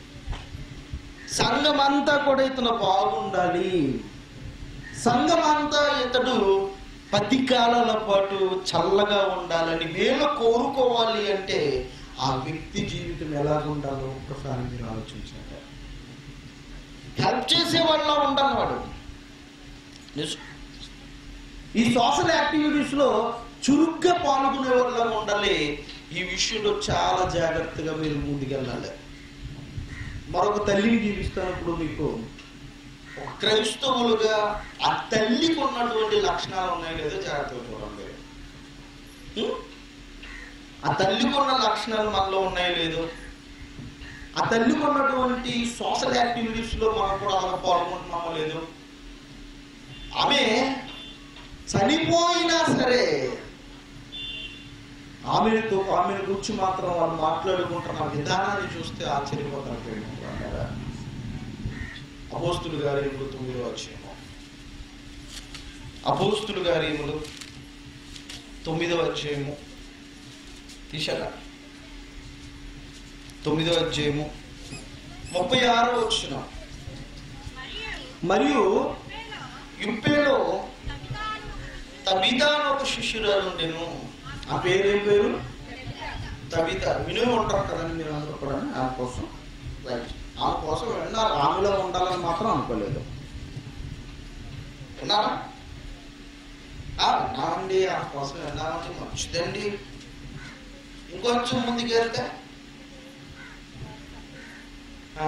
సంఘమంతా కూడా ఇతను బాగుండాలి సంఘమంతా ఇతడు పది కాలాల పాటు చల్లగా ఉండాలని మేము కోరుకోవాలి అంటే ఆ వ్యక్తి జీవితం ఎలా ఉండాలో ఒక్కసారి మీరు ఆలోచించండి హెల్ప్ చేసే వాళ్ళ ఉండాలి వాడు నిజం. ఈ సోషల్ యాక్టివిటీస్ లో చురుగ్గా పాల్గొనే వాళ్ళ ఉండాలి ఈ విషయంలో చాలా జాగ్రత్తగా మీరు ముందుకెళ్ళాలి మరొక తల్లిని జీవిస్తున్నప్పుడు మీకు ఒక క్రైస్తవులుగా ఆ తల్లికి ఉన్నటువంటి లక్షణాలు ఉన్నాయి లేదా జాగ్రత్తగా చూడండి ఉం? ఆ తల్లికి ఉన్న లక్షణాలు మనలో ఉన్నాయో లేదో ఆ తల్లికి ఉన్నటువంటి సోషల్ యాక్టివిటీస్ లో మనం కూడా అలా పాల్గొంటున్నామో లేదో ఆమె చనిపోయినా సరే ఆమెతో ఆమెను గురించి మాత్రం వాళ్ళు మాట్లాడుకుంటున్న విధానాన్ని చూస్తే ఆశ్చర్యపోతారు అపోస్తులు గారి ఎములు తొమ్మిదో వచ్చేమో అపోస్తులు గారి ఎములు తొమ్మిదో అధ్యాయము తీశారా తొమ్మిదో అధ్యాయము ముప్పై ఆరో వచ్చిన మరియు యుప్పేలో తబితాను ఒక శిష్యురాలు ఉండెను ఆ పేరు ఏం పేరు తబిత వినే ఉంటారు కదండి మీరు అందరూ కూడా ఆమె కోసం రైట్ ఆమె కోసం విన్నారు ఆమెలో ఉండాలని మాత్రం అనుకోలేదు విన్నారా ఆ, విన్నామండి ఆమె కోసం విన్నామండి మంచిదండి ఇంకొంచెం ముందుకు వెళ్తే ఆ,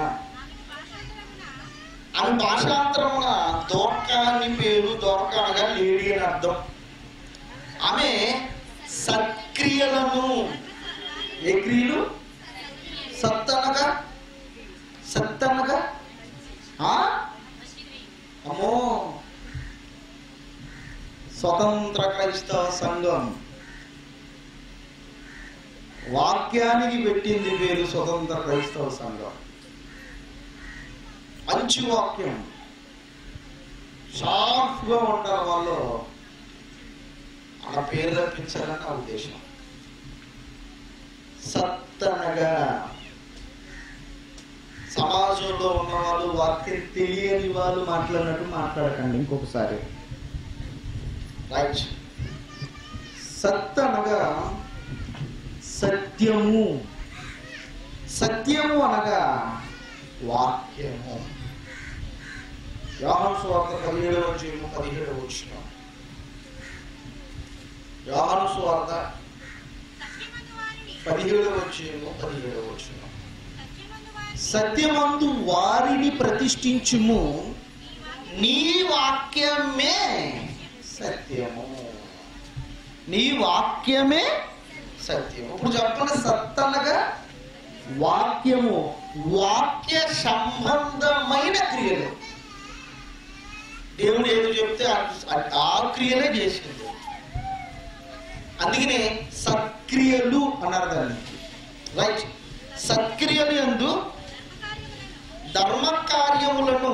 ఆమె భాషాంతరమున దోర్క అని పేరు దోర్క అనగా లేడీ అని అర్థం ఆమె సత్క్రియలను ఏ క్రియలు సత్తనగా సత్తనగా ఆ? అమ్మో స్వతంత్ర క్రైస్తవ సంఘం వాక్యానికి పెట్టింది పేరు స్వతంత్ర క్రైస్తవ సంఘం మంచి వాక్యం షార్ప్గా ఉంటారు వాళ్ళు ఆ పేరు రప్పించాలని నా ఉద్దేశం సత్తనగా సమాజంలో ఉన్న వాళ్ళు వాక్యం తెలియని వాళ్ళు మాట్లాడినట్టు మాట్లాడకండి ఇంకొకసారి రైట్ సత్ అనగా సత్యము సత్యము అనగా వాక్యము యోహాను సువార్త పదిహేడవ చేయము పదిహేడవ వచ్చిన యోహాను సువార్త పదిహేడవ చేయము పదిహేడవ వచ్చిన సత్యమందు వారిని ప్రతిష్ఠించుము నీ వాక్యమే సత్యము నీ వాక్యమే సత్యం ఇప్పుడు చెప్పండి సత్ అనగా వాక్యము వాక్య సంబంధమైన క్రియలు దేవుడు ఏదో చెప్తే ఆ- ఆ క్రియలే చేసింది అందుకనే సత్క్రియలు అన్నారు దాన్ని రైట్ సత్క్రియలు ఎందు ధర్మ కార్యములను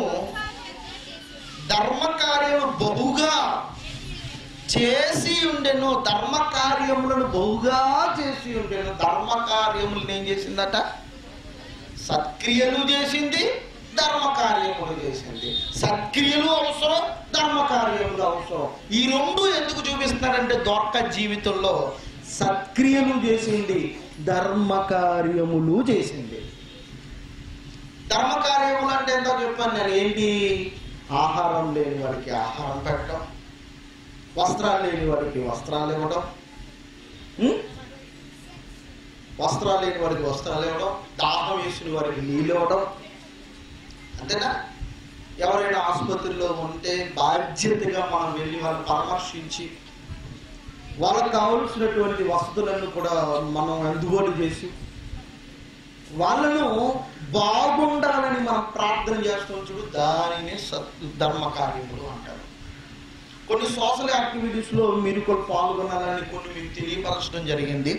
ధర్మ కార్యములు బహుగా చేసి ఉండెను ధర్మ కార్యములను బహుగా చేసి ఉండెను ధర్మ కార్యములను ఏం చేసిందట సత్క్రియలు చేసింది ధర్మ కార్యములు చేసింది సత్క్రియలు అవసరం ధర్మ కార్యములు అవసరం ఈ రెండు ఎందుకు చూపిస్తున్నారంటే దొరక జీవితంలో సత్క్రియలు చేసింది ధర్మ కార్యములు చేసింది ధర్మ కార్యములు అంటే ఎంతో చెప్పాను నేను ఏంటి ఆహారం లేని వారికి ఆహారం పెట్టడం వస్త్రాలు లేని వారికి వస్త్రాలు ఇవ్వడం ఉం? వస్త్రాలు లేని వారికి వస్త్రాలు ఇవ్వడం దాహం వేసిన వారికి నీళ్ళు ఇవ్వడం అంతేనా ఎవరైనా ఆసుపత్రిలో ఉంటే బాధ్యతగా మనం వెళ్ళి వాళ్ళని పరామర్శించి వాళ్ళకి కావలసినటువంటి వసతులను కూడా మనం అందుబాటు చేసి వాళ్ళను బాగుండాలని మనం ప్రార్థన చేస్తాం చూడు దానిని సత్ ధర్మ కార్యములు అంటారు కొన్ని సోషల్ యాక్టివిటీస్ లో మీరు కూడా పాల్గొనాలని కొన్ని మీకు తెలియపరచడం జరిగింది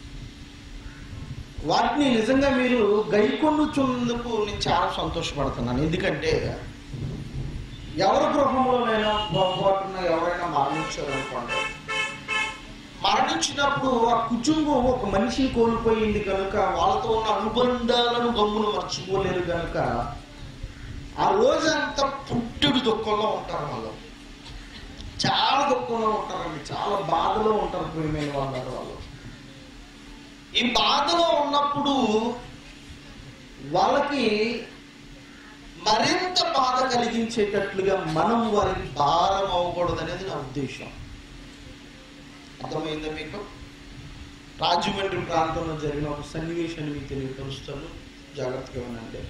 వాటిని నిజంగా మీరు గైకొండుచున్నందుకు నేను చాలా సంతోషపడుతున్నాను ఎందుకంటే ఎవరి గృహంలోనైనా పొరపాటున ఎవరైనా మరణించారు అనుకోండి మరణించినప్పుడు ఆ కుటుంబం ఒక మనిషిని కోల్పోయింది కనుక వాళ్ళతో ఉన్న అనుబంధాలను గమ్మును మర్చిపోలేరు కనుక ఆ రోజంతా పుట్టుడు దుఃఖంలో ఉంటారు వాళ్ళు చాలా దుఃఖంలో ఉంటారండి చాలా బాధలో ఉంటారు ప్రియమైన వాళ్ళు వాళ్ళు ఈ బాధలో ఉన్నప్పుడు వాళ్ళకి మరింత బాధ కలిగించేటట్లుగా మనం వారికి భారం అవ్వకూడదు అనేది నా ఉద్దేశం అర్థమైందా మీకు రాజమండ్రి ప్రాంతంలో జరిగిన ఒక సన్నివేశాన్ని మీకు తెలియపరుస్తాను జాగ్రత్తగా ఉండండి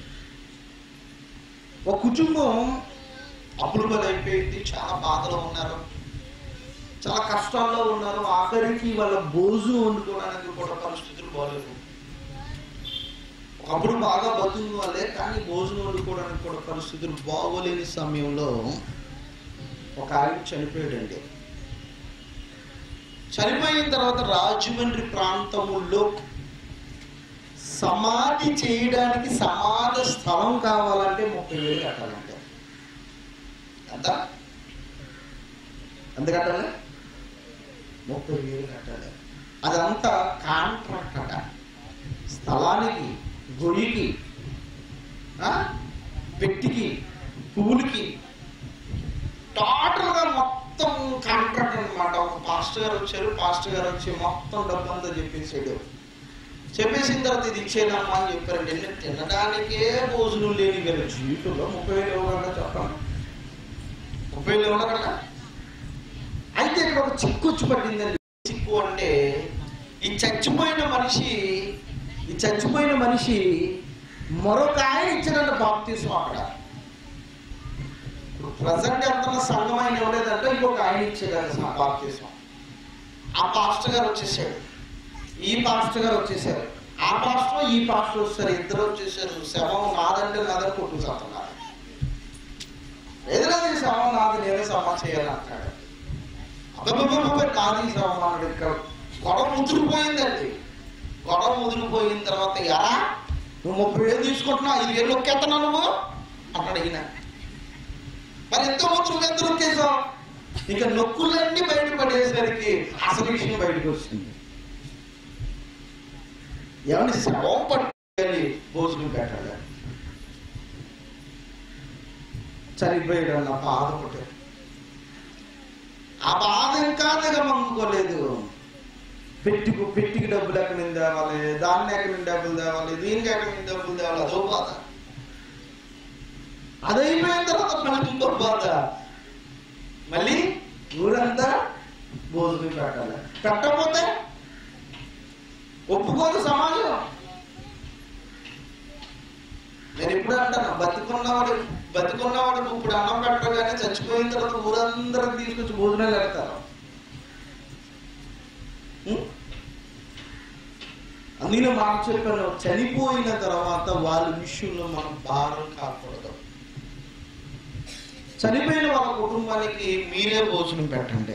ఒక కుటుంబం అప్పుల పని అయిపోయింది చాలా బాధలో ఉన్నారు చాలా కష్టాల్లో ఉన్నారు ఆఖరికి వాళ్ళ బోజు వండుకోవడానికి కూడా పరిస్థితులు బాగాలేవు ఒకప్పుడు బాగా బతుకు వాళ్ళే కానీ భోజనం వండుకోవడానికి కూడా పరిస్థితులు బాగోలేని సమయంలో ఒక ఆయన చనిపోయాడండి చనిపోయిన తర్వాత రాజమండ్రి ప్రాంతముల్లో సమాధి చేయడానికి సమాధి స్థలం కావాలంటే ముప్పై వేలు కట్టాలంటే ఎంత ఎంత కట్టాలి ముప్పై వేలు కట్టాలి అదంతా కాంట్రాక్ట్ అట స్థలానికి గొయ్యికి ఆ, పెట్టికి పువ్వులకి టోటల్గా మొత్తం కాంట్రాక్ట్ అన్నమాట ఒక పాస్టర్ గారు వచ్చారు పాస్టర్ గారు వచ్చి మొత్తం డబ్బంతా చెప్పేసాడు చెప్పేసిన తర్వాత ఇది ఇచ్చేనమ్మా అని చెప్పారండి నేను తినడానికే భోజనం లేని కదా జీవితంలో ముప్పై వేలు ఇవ్వగలరా చెప్పండి ముప్పై వేలు ఇవ్వగలరా అయితే ఇక్కడ ఒక చిక్కు వచ్చి పట్టిందండి చిక్కు అంటే ఈ చచ్చిపోయిన మనిషి ఈ చచ్చిపోయిన మనిషి మరొక ఆయన ఇచ్చినంత బాప్తీసం అక్కడ ప్రజెంట్ వెళ్తున్న సంఘం ఆయన ఇవ్వలేదంటే ఇంకొక ఆయన ఇచ్చేదాన్ని బాప్తీసం ఆ పాస్టర్ గారు వచ్చేసాడు ఈ పాస్టర్ గారు వచ్చేసారు ఆ పాస్టర్ ఈ పాస్టర్ వచ్చారు ఇద్దరు వచ్చేసారు శవం నాదంటే నాదని కొట్టుకుతున్నారు ఏదైనా ఈ శవం నాది నేనే సమ చేయాలంటాడు అబ్బాయి నాది ఈ శవం అన్నాడు ఇక్కడ గొడవ ముదిరిపోయిందండి గొడవ ముదిరిపోయిన తర్వాత ఎరా నువ్వు ముప్పై వేలు తీసుకుంటున్నావు ఐదు వేలు నొక్కేస్తున్నా నువ్వు అన్నాడు ఈయన మరి ఎంతో నువ్వు ఎంత నొక్కేసావు ఇక నొక్కులన్నీ బయటపడేసరికి అసలు విషయం బయటకు వచ్చింది ఏమని శవం పట్టుకెళ్ళి భోజనం పెట్టాలి చనిపోయాడు అన్న బాధపడ్డాడు ఆ బాధ ఇంకా దిగమంగుకోలేదు పెట్టికు పెట్టికి డబ్బులు ఎక్కడి నుంచి తేవాలి దాన్ని ఎక్కడి నుంచి డబ్బులు తేవాలి దీనికి ఎక్కడి నుంచి డబ్బులు తేవాలి అదో బాధ అదైపోయిన తర్వాత మళ్ళీ ఇంకో బాధ మళ్ళీ ఊరంతా భోజనం పెట్టాలి పెట్టకపోతే ఒప్పుకోదు సమాజం నేను ఇప్పుడు అంటాను బతుకున్నవాడు బతుకున్నవాడు ఇప్పుడు అన్నం పెట్టరు కానీ చచ్చిపోయిన తర్వాత ఊరందరం తీసుకొచ్చి భోజనాలు పెడతారు ఉం? అందుకే మాట చెప్పాను చనిపోయిన తర్వాత వాళ్ళ విషయంలో మనం భారం కాకూడదు చనిపోయిన వాళ్ళ కుటుంబానికి మీరే భోజనం పెట్టండి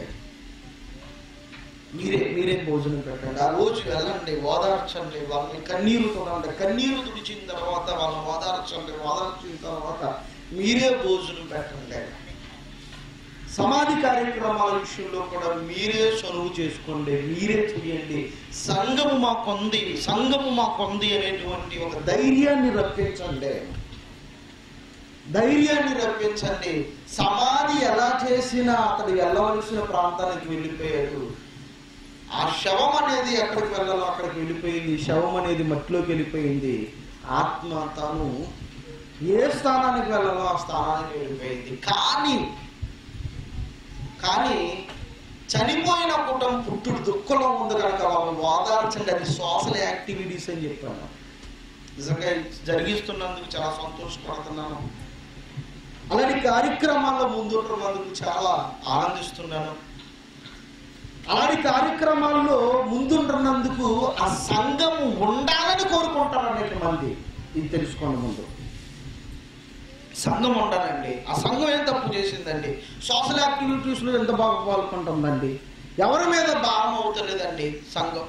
మీరే మీరే భోజనం పెట్టండి ఆ రోజు వెళ్ళండి ఓదార్చండి వాళ్ళని కన్నీరు తొడండి కన్నీరు తుడిచిన తర్వాత వాళ్ళని ఓదార్చండి ఓదార్చిన తర్వాత మీరే భోజనం పెట్టండి సమాధి కార్యక్రమాల విషయంలో కూడా మీరే చనువు చేసుకోండి మీరే చేయండి సంఘము మాకుంది సంఘము మాకుంది అనేటువంటి ఒక ధైర్యాన్ని రప్పించండి ధైర్యాన్ని రప్పించండి సమాధి ఎలా చేసినా అతడు వెళ్ళవలసిన ప్రాంతానికి వెళ్ళిపోయాడు ఆ శవం అనేది ఎక్కడికి వెళ్ళాలో అక్కడికి వెళ్ళిపోయింది శవం అనేది మట్టిలోకి వెళ్ళిపోయింది ఆత్మ తాను ఏ స్థానానికి వెళ్ళాలో ఆ స్థానానికి వెళ్ళిపోయింది కానీ కానీ చనిపోయిన కుటుంబం పుట్టుడు దుఃఖంలో ఉంది కనుక వాళ్ళు ఓదార్చండి అది సోషల్ యాక్టివిటీస్ అని చెప్పాను నిజంగా జరిగిస్తున్నందుకు చాలా సంతోషపడుతున్నాను అలాంటి కార్యక్రమాల్లో ముందుంటున్నందుకు చాలా ఆనందిస్తున్నాను అలాంటి కార్యక్రమాల్లో ముందుంటున్నందుకు ఆ సంఘము ఉండాలని కోరుకుంటారు అనేక మంది ఇది తెలుసుకోండి ముందు సంఘం ఉండాలండి ఆ సంఘం ఏం తప్పు చేసిందండి సోషల్ యాక్టివిటీస్లో ఎంత బాగా పాల్గొంటుందండి ఎవరి మీద భారం అవుతలేదండి సంఘం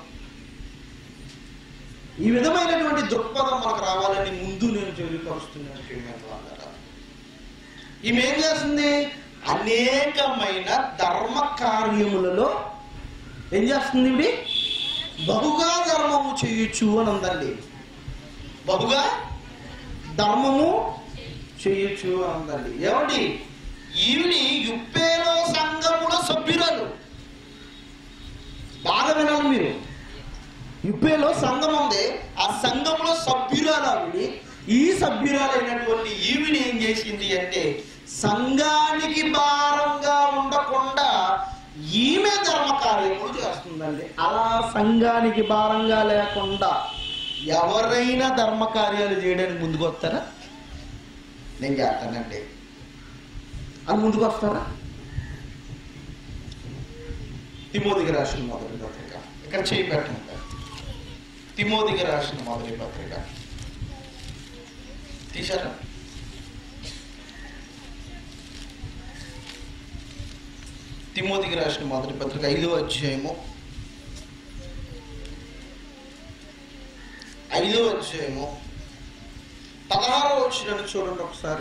ఈ విధమైనటువంటి దృక్పథం మనకు రావాలని ముందు నేను తెలియపరుస్తున్నాను ప్రియమైన వాళ్ళారా. ఈమె ఏం చేస్తుంది అనేకమైన ధర్మ కార్యములలో ఏం చేస్తుంది ఇవి బహుగా ధర్మము చేయొచ్చు అని ఉందండి బహుగా ధర్మము చేయొచ్చు అని ఉందండి ఏమండి ఈవిని యుప్పేలో సంఘములో సభ్యురాలు బాగా వినాలి మీరు యుప్పేలో సంఘం ఉంది ఆ సంఘంలో సభ్యురాలు ఆవిడ ఈ సభ్యురాలైనటువంటి ఈవిని ఏం చేసింది అంటే సంఘానికి భారంగా ఉండకుండా ఈమె ధర్మ కార్యములు చేస్తుందండి అలా సంఘానికి భారంగా లేకుండా ఎవరైనా ధర్మ కార్యాలు చేయడానికి ముందుకు వస్తారా నేను చేస్తానండి అని ముందుకు వస్తారా తిమోదికి రాసిన మొదటి పత్రిక ఇక్కడ చేయి పెట్టండి తిమోదికి రాసిన మొదటి పత్రిక తీశారా తిమోదికి రాసిన మొదటి పత్రిక ఐదో అధ్యాయము ఐదో అధ్యాయము పదహారో వచ్చిన చూడండి ఒకసారి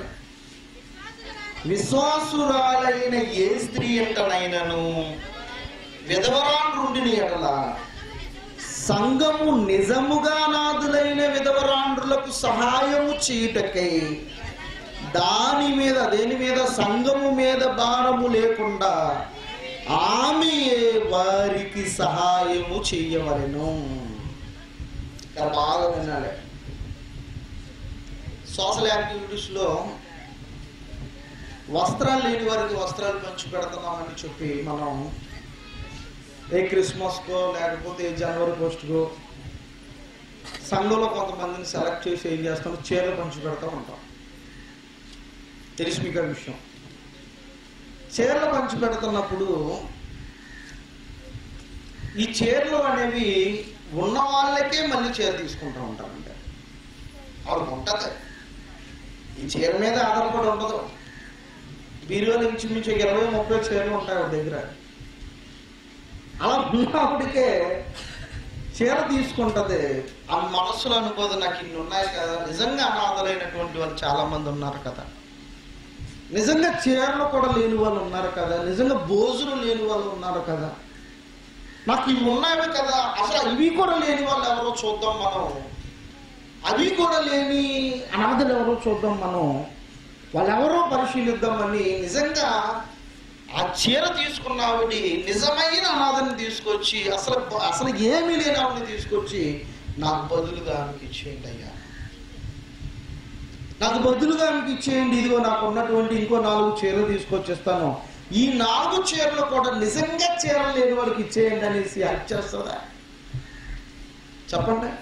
విశ్వాసురాలైన ఏ స్త్రీ ఎంటనైనను విధవరాండ్రుండిని ఎడల సంఘము నిజముగా నాదులైన విధవరాండ్రులకు సహాయము చేయుటకై దాని మీద దేని మీద సంఘము మీద భారము లేకుండా ఆమె వారికి సహాయము చెయ్యవలెను ఇక్కడ బాగా వినాలి సోషల్ యాక్టివిటీస్లో వస్త్రాలు లేని వారికి వస్త్రాలు పంచి పెడుతున్నామని చెప్పి మనం ఏ క్రిస్మస్కో లేకపోతే ఏ జనవరి పోస్ట్కో సంఘంలో కొంతమందిని సెలెక్ట్ చేసి ఏం చేస్తాం చీరలు పంచి పెడతా ఉంటాం తెలుసు మీకు ఆ విషయం చీరలు పంచి పెడుతున్నప్పుడు ఈ చీరలు అనేవి ఉన్న వాళ్ళకే మళ్ళీ చీర తీసుకుంటూ ఉంటారంట వాళ్ళకి ఉంటుంది ఈ చీర మీద ఆధారపడి ఉండదు బీరువాలో ఇంచుమించు ఇరవై ముప్పై చీరలు ఉంటాయి ఒక దగ్గర అలా ఉన్నప్పటికే చీర తీసుకుంటది ఆ మనసులో అనుకోదు నాకు ఇన్ని ఉన్నాయి కదా నిజంగా అనాథలైనటువంటి వాళ్ళు చాలా మంది ఉన్నారు కదా నిజంగా చీరలు కూడా లేని వాళ్ళు ఉన్నారు కదా నిజంగా భోజనం లేని వాళ్ళు ఉన్నారు కదా నాకు ఇవి ఉన్నాయి కదా అసలు ఇవి కూడా లేని వాళ్ళు ఎవరో చూద్దాం మనం అవి కూడా లేని అనాథలు ఎవరో చూద్దాం మనం వాళ్ళెవరో పరిశీలిద్దామని నిజంగా ఆ చీర తీసుకున్న ఆవిడ నిజమైన అనాథని తీసుకొచ్చి అసలు అసలు ఏమీ లేని ఆవిడని తీసుకొచ్చి నాకు బదులుగా ఆమెకి ఇచ్చేయండి అయ్యా నాకు బదులుగా ఆమెకి ఇచ్చేయండి ఇదిగో నాకు ఉన్నటువంటి ఇంకో నాలుగు చీరలు తీసుకొచ్చేస్తాను ఈ నాలుగు చీరలు కూడా నిజంగా చీరలు లేని వాళ్ళకి ఇచ్చేయండి అనేసి హెల్ప్ చేస్తుందా చెప్పండి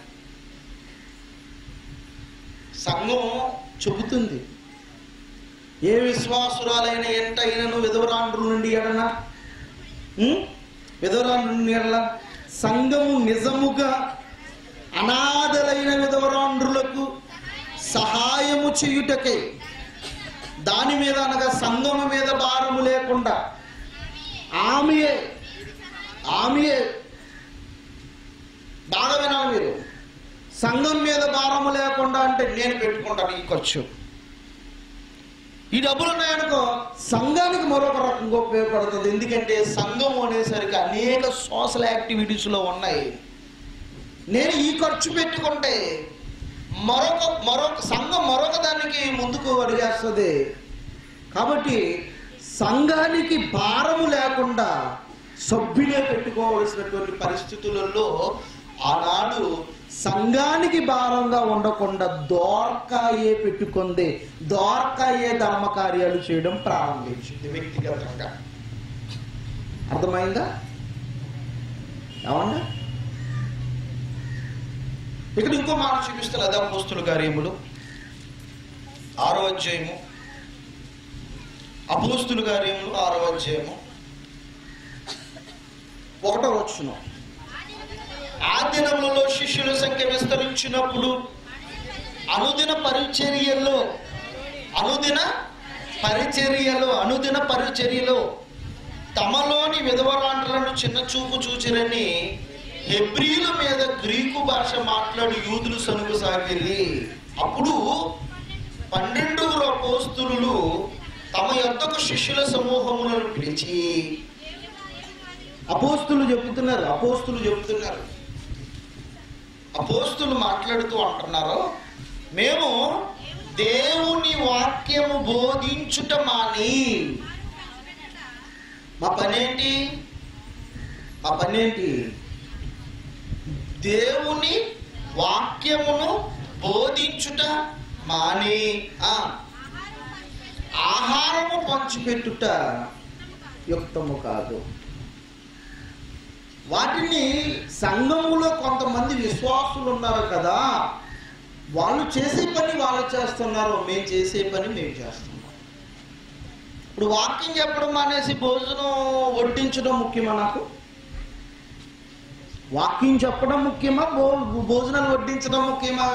సంఘం చెబుతుంది ఏ విశ్వాసురాలైన ఎంటైనను విధవరాండ్రు నుండి ఎడన ఉం? విధవరాండ్రు నుండి ఎడల సంఘము నిజముగా అనాథలైన విధవరాండ్రులకు సహాయము చేయుటకై దాని మీద అనగా సంఘము మీద భారము లేకుండా ఆమెయే ఆమెయే బాగా వినాలి మీరు సంఘం మీద భారము లేకుండా అంటే నేను పెట్టుకుంటాను ఈ ఖర్చు ఈ డబ్బులు ఉన్నాయనుకో సంఘానికి మరొక రకంగా ఉపయోగపడుతుంది ఎందుకంటే సంఘం అనేసరికి అనేక సోషల్ యాక్టివిటీస్లో ఉన్నాయి నేను ఈ ఖర్చు పెట్టుకుంటే మరొక మరొక సంఘం మరొక దానికి ముందుకు అడిగేస్తుంది కాబట్టి సంఘానికి భారము లేకుండా సభ్యులే పెట్టుకోవలసినటువంటి పరిస్థితులలో ఆనాడు సంఘానికి భారంగా ఉండకుండా దోర్కాయే పెట్టుకుంది దోర్కాయే ధర్మ కార్యాలు చేయడం ప్రారంభించింది వ్యక్తిగతంగా అర్థమైందా ఏమన్నా ఇక్కడ ఇంకో మాట చూపిస్తారు అదే అపోస్తుల కార్యములు ఆరో అధ్యాయము అపోస్తుల కార్యములు ఆరో అధ్యాయము ఒకటో వచ్చును ఆ దినములలో శిష్యుల సంఖ్య విస్తరించినప్పుడు అనుదిన పరిచర్యలో అనుదిన పరిచర్యలో అనుదిన పరిచర్యలో తమలోని విధవరాండ్రులను చిన్న చూపు చూచిరని హెబ్రీల మీద గ్రీకు భాష మాట్లాడి యూదులు సనుగు సాగిరి అప్పుడు పన్నెండుగురు అపోస్తులు తమ యొద్దకు శిష్యుల సమూహములను పిలిచి అపోస్తులు చెబుతున్నారు అపోస్తులు చెబుతున్నారు అపోస్తులు మాట్లాడుతూ అంటున్నారు మేము దేవుని వాక్యము బోధించుట మాని మా పనేంటి మా పనేంటి దేవుని వాక్యమును బోధించుట మాని ఆ, ఆహారము పంచిపెట్టుట యుక్తము కాదు వాటిని సంఘములో కొంతమంది విశ్వాసులు ఉన్నారు కదా వాళ్ళు చేసే పని వాళ్ళు చేస్తున్నారు మేము చేసే పని మేము చేస్తున్నాం ఇప్పుడు వాక్యం చెప్పడం మానేసి భోజనం వడ్డించడం ముఖ్యమా నాకు వాక్యం చెప్పడం ముఖ్యమా భో భోజనాలు వడ్డించడం ముఖ్యమా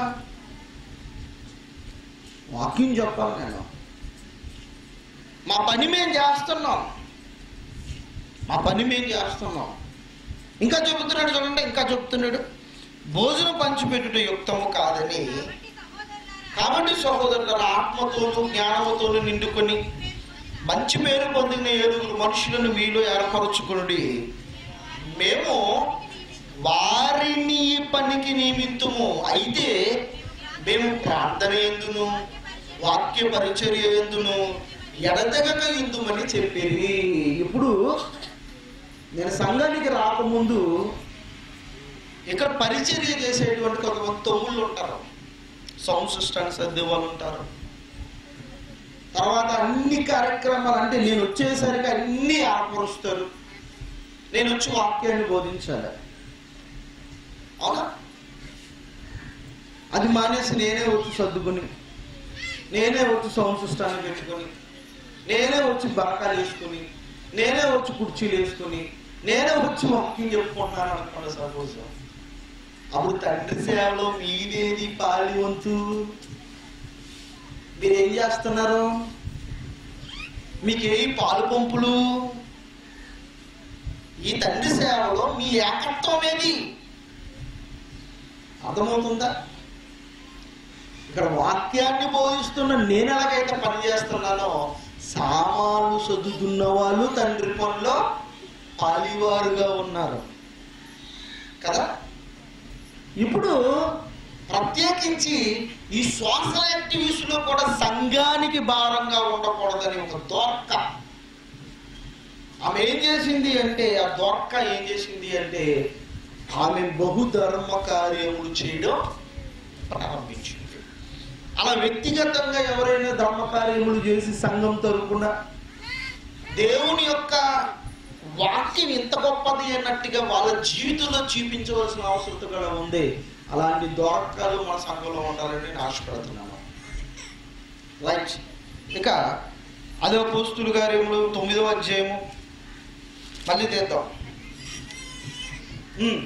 వాక్యం చెప్పాలి నేను మా పని మేము చేస్తున్నాం మా పని మేము చేస్తున్నాం ఇంకా చెబుతున్నాడు చూడండి ఇంకా చెబుతున్నాడు భోజనం పంచిపెట్టుట యుక్తము కాదని కాబట్టి సహోదరుల ఆత్మతోను జ్ఞానముతోను నిండుకొని మంచి పేరు పొందిన ఏడుగురు మనుషులను మీలో ఏర్పరచుకునుడి మేము వారిని ఈ పనికి నియమిత్తుము అయితే మేము ప్రార్థన ఎందును వాక్య పరిచర్య ఎందును ఎడతెగక ఇందుమని చెప్పేది ఇప్పుడు నేను సంఘానికి రాకముందు ఇక్కడ పరిచర్య చేసేటువంటి కొంతమంది తమ్ముళ్ళు ఉంటారు సౌండ్ సిస్టమ్స్ సర్దే వాళ్ళు ఉంటారు తర్వాత అన్ని కార్యక్రమాలు అంటే నేను వచ్చేసరికి అన్ని ఆపరుస్తారు నేను వచ్చి వాక్యాన్ని బోధించాలి అవునా అది మానేసి నేనే వచ్చి సర్దుకుని నేనే వచ్చి సౌండ్ సిస్టాన్ని పెట్టుకొని నేనే వచ్చి బరకాలు వేసుకొని నేనే వచ్చి కుర్చీలు వేసుకొని నేనే వచ్చి వాక్యం చెప్పుకుంటున్నాను అనుకోండి సపోజ్ అప్పుడు తండ్రి సేవలో మీదేది పాలి వంతు మీరు ఏం చేస్తున్నారు మీకే పాలు పంపులు ఈ తండ్రి సేవలో మీ ఏకత్వం ఏది అర్థమవుతుందా ఇక్కడ వాక్యాన్ని బోధిస్తున్న నేను ఎలాగైతే పని చేస్తున్నానో సామాను సర్దుతున్న వాళ్ళు తండ్రి పనిలో పాలివారుగా ఉన్నారు కదా ఇప్పుడు ప్రత్యేకించి ఈ సోషల్ యాక్టివిటీస్ లో కూడా సంఘానికి భారంగా ఉండకూడదని ఒక దొరక ఆమె ఏం చేసింది అంటే ఆ దొరక ఏం చేసింది అంటే ఆమె బహుధర్మ కార్యములు చేయడం ప్రారంభించింది అలా వ్యక్తిగతంగా ఎవరైనా ధర్మ కార్యములు చేసి సంఘం తరపున దేవుని యొక్క వాక్యం ఇంత గొప్పది అన్నట్టుగా వాళ్ళ జీవితంలో చూపించవలసిన అవసరం కూడా ఉంది అలాంటి దొరకలు మన సంఘంలో ఉండాలని నేను ఆశపడుతున్నాను రైట్ ఇక అదే పోస్తులు కార్యములు తొమ్మిదవ అధ్యాయము మళ్ళీ తీద్దాం ఉమ్.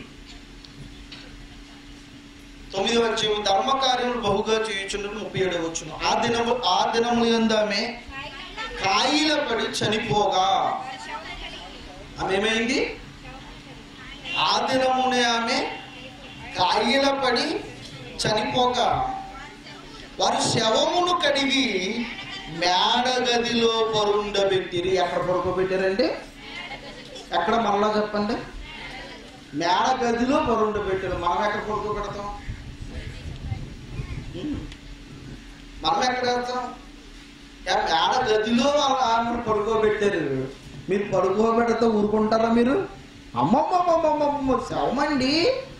తొమ్మిదవ అధ్యాయం ధర్మ కార్యములు బహుగా చేయుచున్నట్టు ముప్పై ఏడవ వచ్చును ఆ దినము ఆ దినములు ఎందామే కాయిల పడి చనిపోగా ఆమె ఏమైంది ఆ దినమునే ఆమె కాయిల పడి చనిపోగా వారు శవమును కడిగి మేడగదిలో పరుండబెట్టిరి ఎక్కడ పడుకోబెట్టారండి ఎక్కడ మరలా చెప్పండి మేడ గదిలో పరుండబెట్టారు మనం ఎక్కడ పడుకోబెడతాం ఉమ్. మనం ఎక్కడ వెళ్తాం యా, మేడ గదిలో ఆమె పడుకోబెట్టారు మీరు పడుకోబెడితే ఊరుకుంటారా మీరు అమ్మమ్మమ్మమ్మమ్మ శవమండి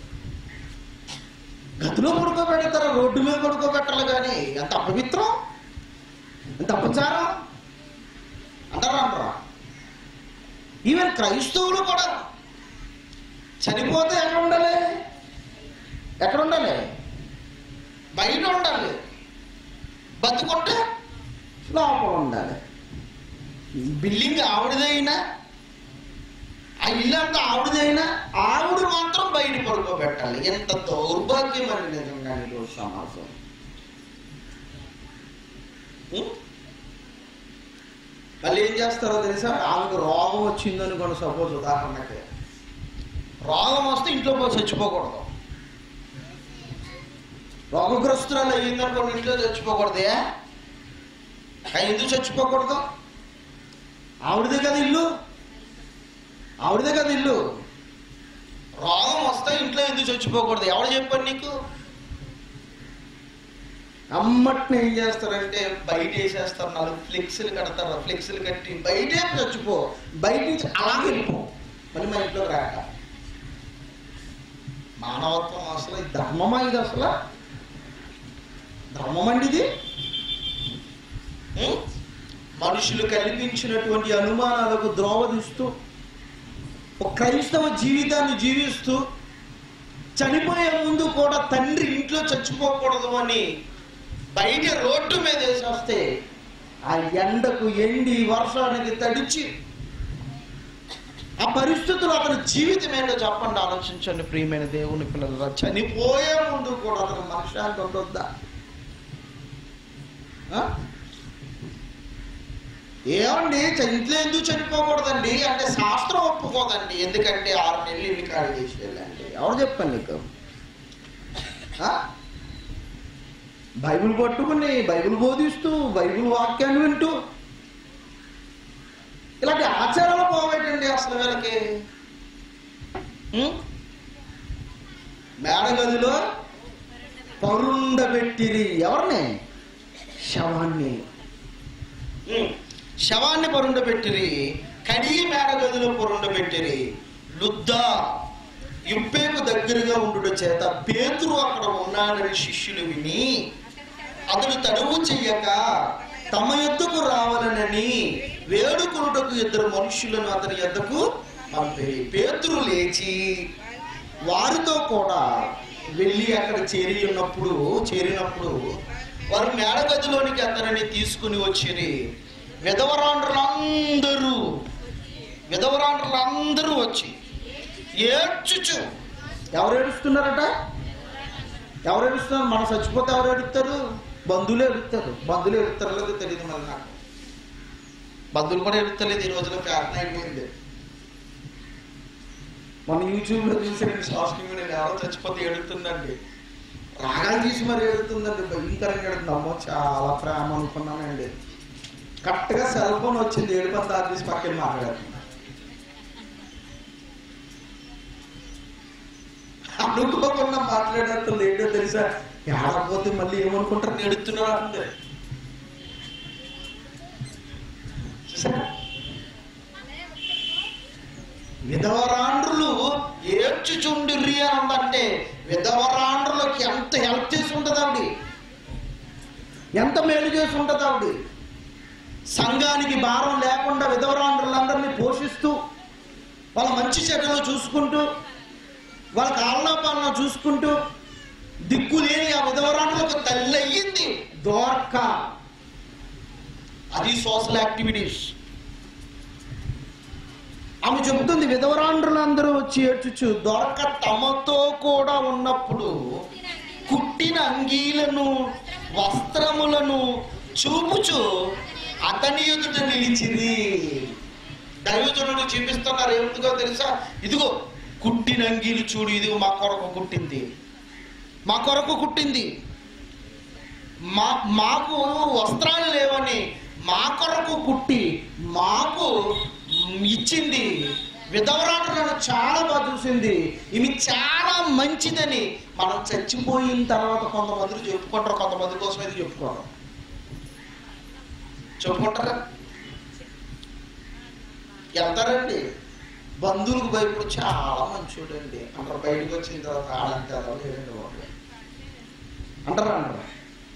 గదిలో పడుకోబెడతారా రోడ్డు మీద పడుకోబెట్టాలి కానీ ఎంత అపవిత్రం ఎంత అపచారం అంటారా అంటారా ఈవెన్ క్రైస్తవులు కూడా చనిపోతే ఎక్కడ ఉండాలి ఎక్కడ ఉండాలి బయట ఉండాలి బతుకుంటే లోపల ఉండాలి బిల్డింగ్ ఆవిడదైనా ఆ ఇల్లు అంతా ఆవిడదైనా ఆవిడ మాత్రం బయట పడుకోబెట్టాలి ఎంత దౌర్భాగ్యమని నిజంగా ఈరోజు సమాజం ఉం? మళ్ళీ ఏం చేస్తారో తెలుసా ఆమెకు రోగం వచ్చిందనుకోండి సపోజ్ ఉదాహరణకి రోగం వస్తే ఇంట్లో పోయి చచ్చిపోకూడదు రోగగ్రస్తురాలు అయ్యిందనుకోండి ఇంట్లో చచ్చిపోకూడదే ఆ ఎందుకు చచ్చిపోకూడదు ఆవిడదే కదా ఇల్లు ఆవిడదే కదా ఇల్లు రోగం వస్తే ఇంట్లో ఎందుకు చచ్చిపోకూడదు ఎవరు చెప్పాడు నీకు అమ్మటిని ఏం చేస్తారంటే బయట వేసేస్తారు నాలుగు ఫ్లెక్స్లు కడతారు ఫ్లెక్స్లు కట్టి బయటే చచ్చిపో బయట నుంచి అలాగే వెళ్ళిపో మళ్ళీ మా ఇంట్లో రాక మానవత్వం అసలు ఇది ధర్మమా ఇది అసలు ధర్మం అండి ఇది ఉం? మనుషులు కల్పించినటువంటి అనుమానాలకు ద్రోవదిస్తూ ఒక క్రైస్తవ జీవితాన్ని జీవిస్తూ చనిపోయే ముందు కూడా తండ్రి ఇంట్లో చచ్చిపోకూడదు అని బయట రోడ్డు మీద వేసేస్తే ఆ ఎండకు ఎండి వర్షానికి తడిచి ఆ పరిస్థితులు అతని జీవితం ఏంటో చెప్పండి ఆలోచించండి ప్రియమైన దేవుని పిల్లలు చనిపోయే ముందు కూడా అతను మనశ్శాంతి ఉండొద్దా ఆ? ఏమండి చ- ఇంట్లో ఎందుకు చనిపోకూడదండి అంటే శాస్త్రం ఒప్పుకోదండి ఎందుకంటే ఆరు నెలలు ఇల్లు ఖాళీ చేసి వెళ్ళండి ఎవరు చెప్పండి నీకు ఆ? బైబిల్ పట్టుకుని బైబిల్ బోధిస్తూ బైబిల్ వాక్యాన్ని వింటూ ఇలాంటి ఆచారాలు పోవేటండి అసలు వీళ్ళకి ఉం? మేడగదిలో పరుండబెట్టిరి ఎవరిని శవాన్ని ఉం. శవాన్ని పరుండబెట్టిరి కడిగి మేడగదిలో పరుండబెట్టిరి లుద్దా ఇప్పేకు దగ్గరగా ఉండుట చేత పేతురు అక్కడ ఉన్నాడని శిష్యులు విని అతడు తడువు చెయ్యక తమ ఎద్దుకు రావాలనని వేడుకొనుటకు ఇద్దరు మనుషులను అతని ఎద్దకు పంపిరి పేతురు లేచి వారితో కూడా వెళ్ళి అక్కడ చేరి ఉన్నప్పుడు చేరినప్పుడు వారు మేడగదిలోనికి అతనిని తీసుకుని వచ్చిరి విధవరాండ్రులందరూ విధవరాండ్రులందరూ వచ్చి ఏడ్చుచు ఎవరు ఏడుస్తున్నారట ఎవరు ఏడుస్తున్నారు మనం చచ్చిపోతే ఎవరు ఏడుస్తారు బంధువులు ఏడుస్తారు బంధువులు ఏడుస్తారో లేదో తెలియదు మరి నాకు బంధువులు కూడా ఏడుస్తలేదు ఈ రోజులో ప్రార్థన అయిపోయింది మన యూట్యూబ్లో చూసాను షాస్టింగ్ నేను ఎవరో చచ్చిపోతే ఏడుతుందండి రాగాలు తీసి మరి ఎడుతుందండి భయంకరంగా ఎడుతుంది అమ్మో చాలా ప్రేమ అనుకున్నానండి కరెక్ట్గా సెల్ ఫోన్ వచ్చింది ఏడుపని దారి తీసి పక్కన మాట్లాడుతుంది అనుకోకుండా మాట్లాడేంత లేడో తెలుసా ఏడకపోతే మళ్ళీ ఏమనుకుంటారు నేడుతున్నారు అంటే చూసారా విధవరాండ్రులు ఏడ్చుచుండిర్రి అని ఉందంటే విధవరాండ్రులకి ఎంత హెల్ప్ చేసి ఉంటుంది ఆవిడ ఎంత మేలు చేసి ఉంటుంది ఆవిడ సంఘానికి భారం లేకుండా విధవరాండ్రులందరినీ పోషిస్తూ వాళ్ళ మంచి చెడ్డలు చూసుకుంటూ వాళ్ళ కాలనాపాలన చూసుకుంటూ దిక్కు లేని ఆ విధవరాండ్రులకు తల్లి అయ్యింది దోర్క అది సోషల్ యాక్టివిటీస్ ఆమె చెబుతుంది విధవరాండ్రులందరూ వచ్చి ఏడ్చుచు దొరక తమతో కూడా ఉన్నప్పుడు కుట్టిన అంగీలను వస్త్రములను చూపుచు అతని ఎదుట నిలిచింది దైవజనుడు చూపిస్తున్నారు ఏమిటిదో తెలుసా ఇదిగో కుట్టిన అంగీలు చూడు ఇదిగో మా కొరకు కుట్టింది మా కొరకు కుట్టింది మా మాకు వస్త్రాలు లేవని మా కొరకు కుట్టి మాకు ఇచ్చింది విధవరాటలను చాలా బాగా చూసింది ఇవి చాలా మంచిదని మనం చచ్చిపోయిన తర్వాత కొంతమంది చెప్పుకుంటారు కొంతమంది కోసం ఇది చెప్పుకోవడం చెప్పుకుంటారా వెళ్తారండి బంధువులకు భయపడి చాలా మంచోడండి అంటారు బయటకు వచ్చిన తర్వాత ఆడంటే అలా లేదండి బాబు అంటారా అంటారా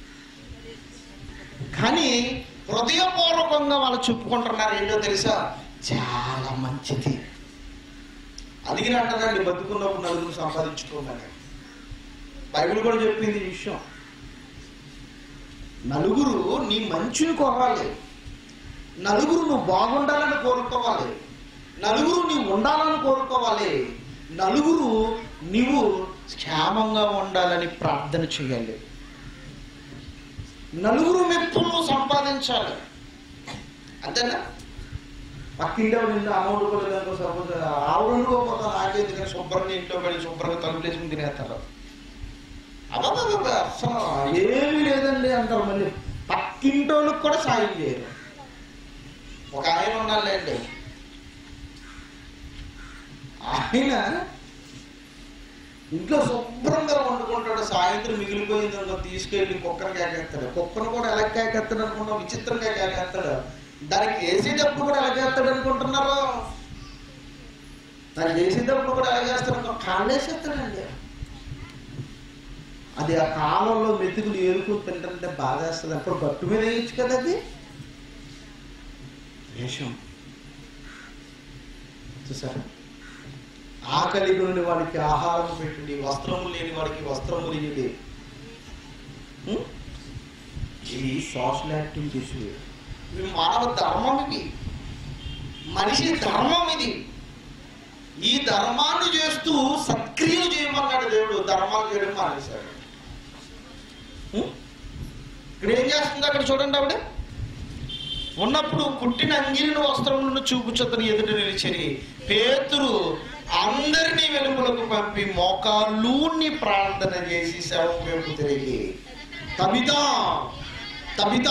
కానీ హృదయపూర్వకంగా వాళ్ళు చెప్పుకుంటున్నారు ఏంటో తెలుసా చాలా మంచిది అదిగిన అంటారండి బతుకున్నప్పుడు నలుగురు సంపాదించుకోమని బైబిల్ కూడా చెప్పింది ఈ విషయం నలుగురు నీ మంచిని కోరాలి నలుగురు నువ్వు బాగుండాలని కోరుకోవాలి నలుగురు నీవు ఉండాలని కోరుకోవాలి నలుగురు నీవు క్షేమంగా ఉండాలని ప్రార్థన చేయాలి నలుగురు మెప్పులు సంపాదించాలి అంతేనా పక్కింటే నిన్న అమౌంట్ కూడా లేదనుకో సపోజ్ ఆవులు వండుకోకపోతే నాకేందుకని శుభ్రంగా ఇంట్లో పడి శుభ్రంగా తలుపు వేసుకుని తినేస్తారు అబ్బాబ్బా అసలు ఏమీ లేదండి అంటారు మళ్ళీ పక్కింటోళ్ళకి కూడా సాయం చేయరు ఒక ఆయన ఉన్నాళ్ళండి ఆయన ఇంట్లో శుభ్రంగా వండుకుంటాడు సాయంత్రం మిగిలిపోయింది అనుకో తీసుకెళ్ళి కుక్కను కేకేస్తాడు కుక్కను కూడా ఎలా కేకేస్తాడు అనుకున్నా విచిత్రంగా కేకేస్తాడు దానికి వేసేటప్పుడు కూడా ఎలా చేస్తాడు అనుకుంటున్నారు దానికి వేసేటప్పుడు కూడా ఎలా చేస్తాడు అనుకో కాళ్ళు వేసేస్తాడండి అది ఆ కాలంలో మెతుకులు ఏరుకుని తింటుంటే బాగా వేస్తుంది అప్పుడు గట్టు మీద వేయచ్చు కదా అది వేషం చూసారా ఆకలి నుండి వాడికి ఆహారం పెట్టుడి వస్త్రము లేని వాడికి వస్త్రము లేనిది ఉం? ఇవి సోషల్ యాక్టివిటీస్ ఇవి ఇవి మానవ ధర్మం ఇది మనిషి ధర్మం ఇది ఈ ధర్మాన్ని చేస్తూ సత్క్రియలు చేయమన్నాడు దేవుడు ధర్మాలు చేయడం మానేశాడు ఉం? ఇక్కడ ఏం చేస్తుంది అక్కడ చూడండి ఆవిడ ఉన్నప్పుడు పుట్టిన అంగిలిన వస్త్రములను చూపుచతని ఎదుట నిలిచిరి పేతురు అందరినీ వెలుపులకు పంపి మోకాళ్ళూని ప్రార్థన చేసి శవం వైపు తిరిగి తబితా తబితా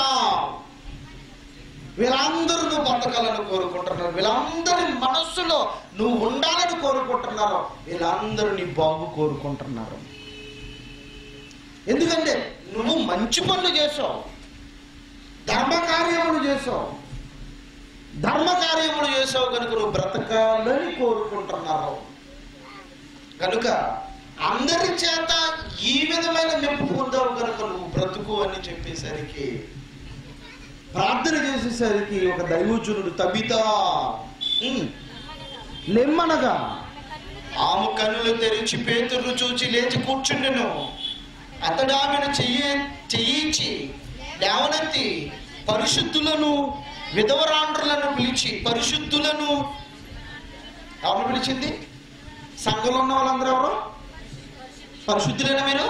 వీళ్ళందరూ నువ్వు బతకాలని కోరుకుంటున్నారు వీళ్ళందరి మనస్సులో నువ్వు ఉండాలని కోరుకుంటున్నారు వీళ్ళందరూ నీ బాగు కోరుకుంటున్నారు ఎందుకంటే నువ్వు మంచి పనులు చేసావు ధర్మ కార్యములు చేసావు ధర్మ కార్యములు చేసావు కనుక నువ్వు బ్రతకాలని కోరుకుంటున్నారు కనుక అందరి చేత ఈ విధమైన మెప్పు పొందావు కనుక నువ్వు బ్రతుకు అని చెప్పేసరికి ప్రార్థన చేసేసరికి ఒక దైవజనుడు తబితా ఉమ్, లెమ్మనగా ఆమె కన్నులు తెరిచి పేతుర్లు చూచి లేచి కూర్చుండెను అతడు ఆమెను చెయ్యి చెయ్యించి లేవనెత్తి పరిశుద్ధులను విధవరాండ్రులను పిలిచి పరిశుద్ధులను ఎవరు పిలిచింది సంఘంలో ఉన్న వాళ్ళందరూ ఎవరు పరిశుద్ధులేనా మీరు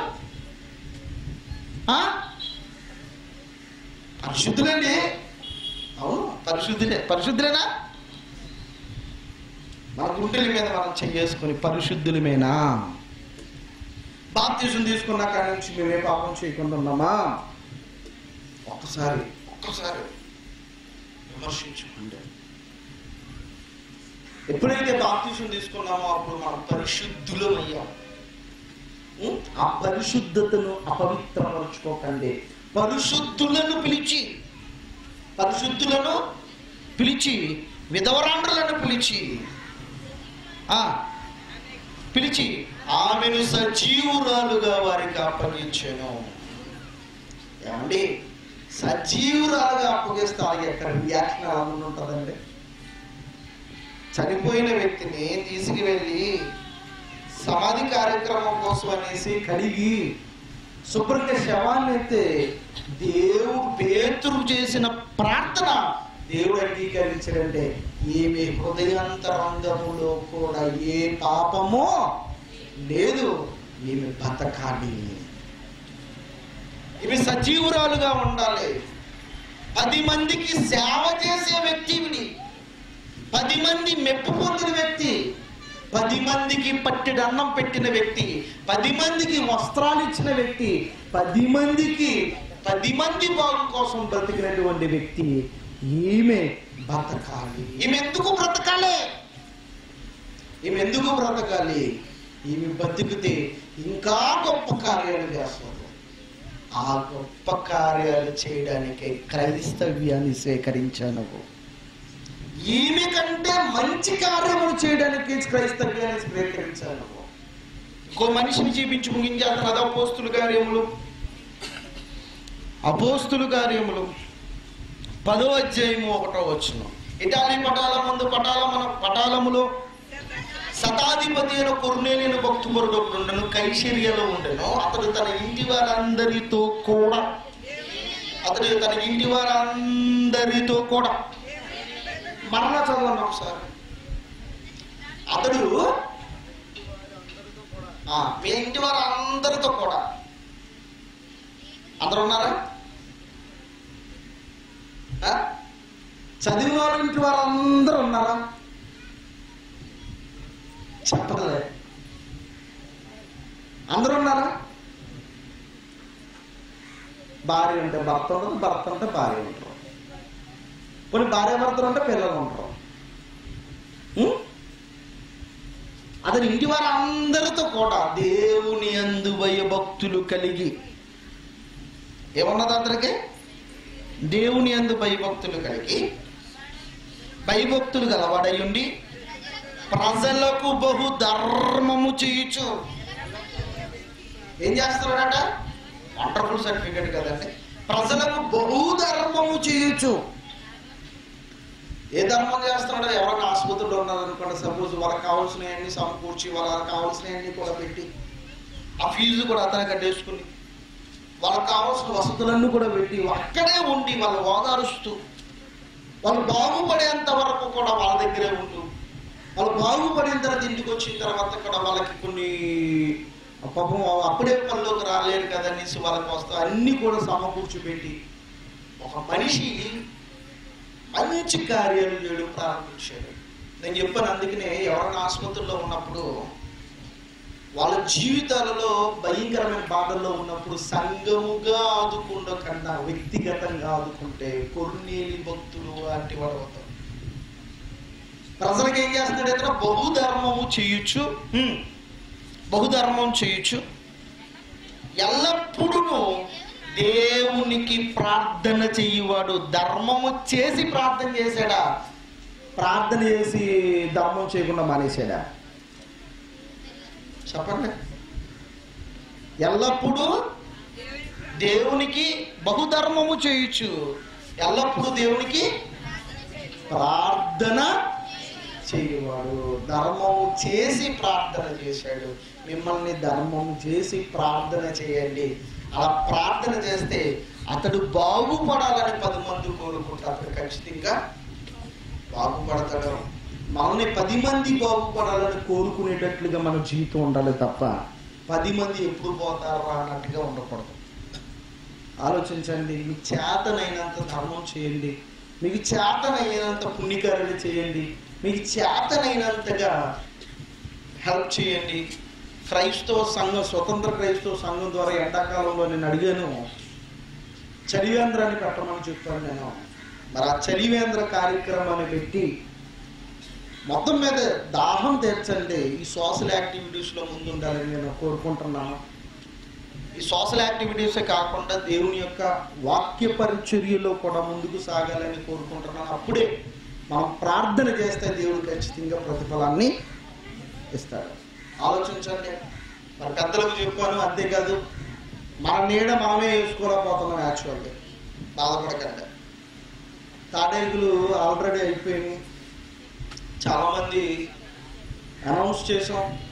ఆ? పరిశుద్ధులండి అవును పరిశుద్ధులే పరిశుద్ధులేనా మన గుండెల మీద మనం చేసుకుని పరిశుద్ధులమేనా బాప్తీసం తీసుకున్న కాడి నుంచి మేమే పాపం చేయకుండా ఉన్నామా ఒక్కసారి ఒక్కసారి విమర్శించుకుంటే ఎప్పుడైతే బాప్తీసం తీసుకున్నామో అప్పుడు మనం పరిశుద్ధులం అయ్యాం ఉం? ఆ పరిశుద్ధతను అపవిత్రపరచుకోకండి పరిశుద్ధులను పిలిచి పరిశుద్ధులను పిలిచి విధవరాండ్రులను పిలిచి ఆ పిలిచి ఆమెను సజీవురాలుగా వారికి అప్పగించాను ఏమండి సజీవురాలుగా అప్పగిస్తే ఆ యొక్క రియాక్షన్ ఎలా ఉంటుందండి చనిపోయిన వ్యక్తిని తీసుకువెళ్ళి సమాధి కార్యక్రమం కోసం అనేసి కడిగి శుభ్రంగా శవాన్ని అయితే దేవుడు పేతురు చేసిన ప్రార్థన దేవుడు అంగీకరించాడంటే ఈమె హృదయాంతరంగములో కూడా ఏ పాపమో లేదు ఈమె బతకాలి ఈమె సజీవురాలుగా ఉండాలి పది మందికి సేవ చేసే వ్యక్తిని పది మంది మెప్పు పొందిన వ్యక్తి పది మందికి పట్టెడు అన్నం పెట్టిన వ్యక్తి పది మందికి వస్త్రాలు ఇచ్చిన వ్యక్తి పది మందికి పది మంది బాగు కోసం బ్రతికినటువంటి వ్యక్తి ఈమె బ్రతకాలి ఈమె ఎందుకు బ్రతకాలి ఈమె ఎందుకు బ్రతకాలి ఈమె బతికితే ఇంకా గొప్ప కార్యాలు చేస్తుంది ఆ గొప్ప కార్యాలు చేయడానికి క్రైస్తవ్యాన్ని స్వీకరించాను ఈమె కంటే మంచి కార్యములు చేయడానికి క్రైస్తవ్యాన్ని స్వీకరించాను ఇంకో మనిషిని చూపించి ముగించేస్తాను అది అపోస్తుల కార్యములు అపోస్తుల కార్యములు పదో అధ్యాయము ఒకటో వచ్చును ఇటాలీ పటాల ముందు పటాల మన పటాలములో శతాధిపతి అయిన కొర్నేలిన భక్తుమరుడు ఒకడు ఉండను కైశర్యలో ఉండను అతడు తన ఇంటి వారందరితో కూడా అతడు తన ఇంటి వారందరితో కూడా మరలా చదవండి ఒకసారి అతడు ఆ, మీ ఇంటి వారు అందరితో కూడా అందరు ఉన్నారా ఆ? చదివిన వారు ఇంటి వారు అందరూ ఉన్నారా చెప్పలే అందరూ ఉన్నారా భార్య ఉంటే భర్త ఉండదు భర్త ఉంటే భార్య ఉంటారు కొన్ని భార్య భర్తలు ఉంటే పిల్లలు ఉంటారు ఉం? అతని ఇంటి వారు అందరితో కూడా దేవుని అందు భయభక్తులు కలిగి ఏమన్నది అతనికి దేవుని అందు భయభక్తులు కలిగి భయభక్తులు గలవాడయుండి ప్రజలకు బహు ధర్మము చేయొచ్చు ఏం చేస్తున్నాడట వండర్ఫుల్ సర్టిఫికెట్ కదండి ప్రజలకు బహు ధర్మము చేయొచ్చు ఏ ధర్మం చేస్తున్నాడో ఎవరైనా ఆసుపత్రిలో ఉన్నారనుకోండి సపోజ్ వాళ్ళకి కావాల్సినవన్నీ సమకూర్చి వాళ్ళకి కావాల్సినవన్నీ కూడా పెట్టి ఆ ఫీజు కూడా అతను కట్టేసుకుని వాళ్ళకి కావాల్సిన వసతులన్నీ కూడా పెట్టి అక్కడే ఉండి వాళ్ళు ఓదారుస్తూ వాళ్ళు బాగుపడేంత వరకు కూడా వాళ్ళ దగ్గరే ఉంటూ వాళ్ళు బాగుపడిన తర్వాత ఇంటికి వచ్చిన తర్వాత కూడా వాళ్ళకి కొన్ని పాపం అప్పుడే పనిలోకి రాలేరు కదనేసి వాళ్ళకి వస్తా అన్ని కూడా సమకూర్చి పెట్టి ఒక మనిషి మంచి కార్యాలు చేయడం ప్రారంభించాడు నేను చెప్పాను అందుకనే ఎవరైనా ఆసుపత్రిలో ఉన్నప్పుడు వాళ్ళ జీవితాలలో భయంకరమైన బాధల్లో ఉన్నప్పుడు సంఘముగా ఆదుకుండా కన్నా వ్యక్తిగతంగా ఆదుకుంటే కొన్నేలి భక్తులు లాంటి వాడు అవుతారు ప్రజలకు ఏం చేస్తున్నాడు ఇతర బహుధర్మము చేయొచ్చు హ్మ్. బహుధర్మం చేయొచ్చు ఎల్లప్పుడూ దేవునికి ప్రార్థన చెయ్యవాడు ధర్మము చేసి ప్రార్థన చేశాడా ప్రార్థన చేసి ధర్మం చేయకుండా మానేశాడా చెప్పండి ఎల్లప్పుడూ దేవునికి బహుధర్మము చేయొచ్చు ఎల్లప్పుడూ దేవునికి ప్రార్థన చేయవాడు ధర్మము చేసి ప్రార్థన చేశాడు మిమ్మల్ని ధర్మం చేసి ప్రార్థన చేయండి అలా ప్రార్థన చేస్తే అతడు బాగుపడాలని పది మంది కోరుకుంటారు అతడు ఖచ్చితంగా బాగుపడతాడు మనల్ని పది మంది బాగుపడాలని కోరుకునేటట్లుగా మన జీవితం ఉండాలి తప్ప పది మంది ఎప్పుడు పోతారా అన్నట్టుగా ఉండకూడదు ఆలోచించండి మీకు చేతనైనంత ధర్మం చేయండి మీకు చేతనైనంత పుణ్యకార్యాలు చేయండి మీకు చేతనైనంతగా హెల్ప్ చేయండి క్రైస్తవ సంఘం స్వతంత్ర క్రైస్తవ సంఘం ద్వారా ఎండాకాలంలో నేను అడిగాను చలివేంద్రాన్ని పెట్టమని చెప్పాను నేను మరి ఆ చలివేంద్ర కార్యక్రమాన్ని పెట్టి మొత్తం మీద దాహం తీర్చండి ఈ సోషల్ యాక్టివిటీస్లో ముందు ఉండాలని నేను కోరుకుంటున్నాను ఈ సోషల్ యాక్టివిటీసే కాకుండా దేవుని యొక్క వాక్య పరిచర్యలో కూడా ముందుకు సాగాలని కోరుకుంటున్నాను అప్పుడే మనం ప్రార్థన చేస్తే దేవుడు ఖచ్చితంగా ప్రతిఫలాన్ని ఇస్తాడు ఆలోచించండి మరి పెద్దలకు చెప్పాను అంతేకాదు మన నీడ మనమే వేసుకోలేకపోతున్నాం యాక్చువల్గా బాధపడకండి తాడేకులు ఆల్రెడీ అయిపోయినాయి చాలామంది అనౌన్స్ చేసాం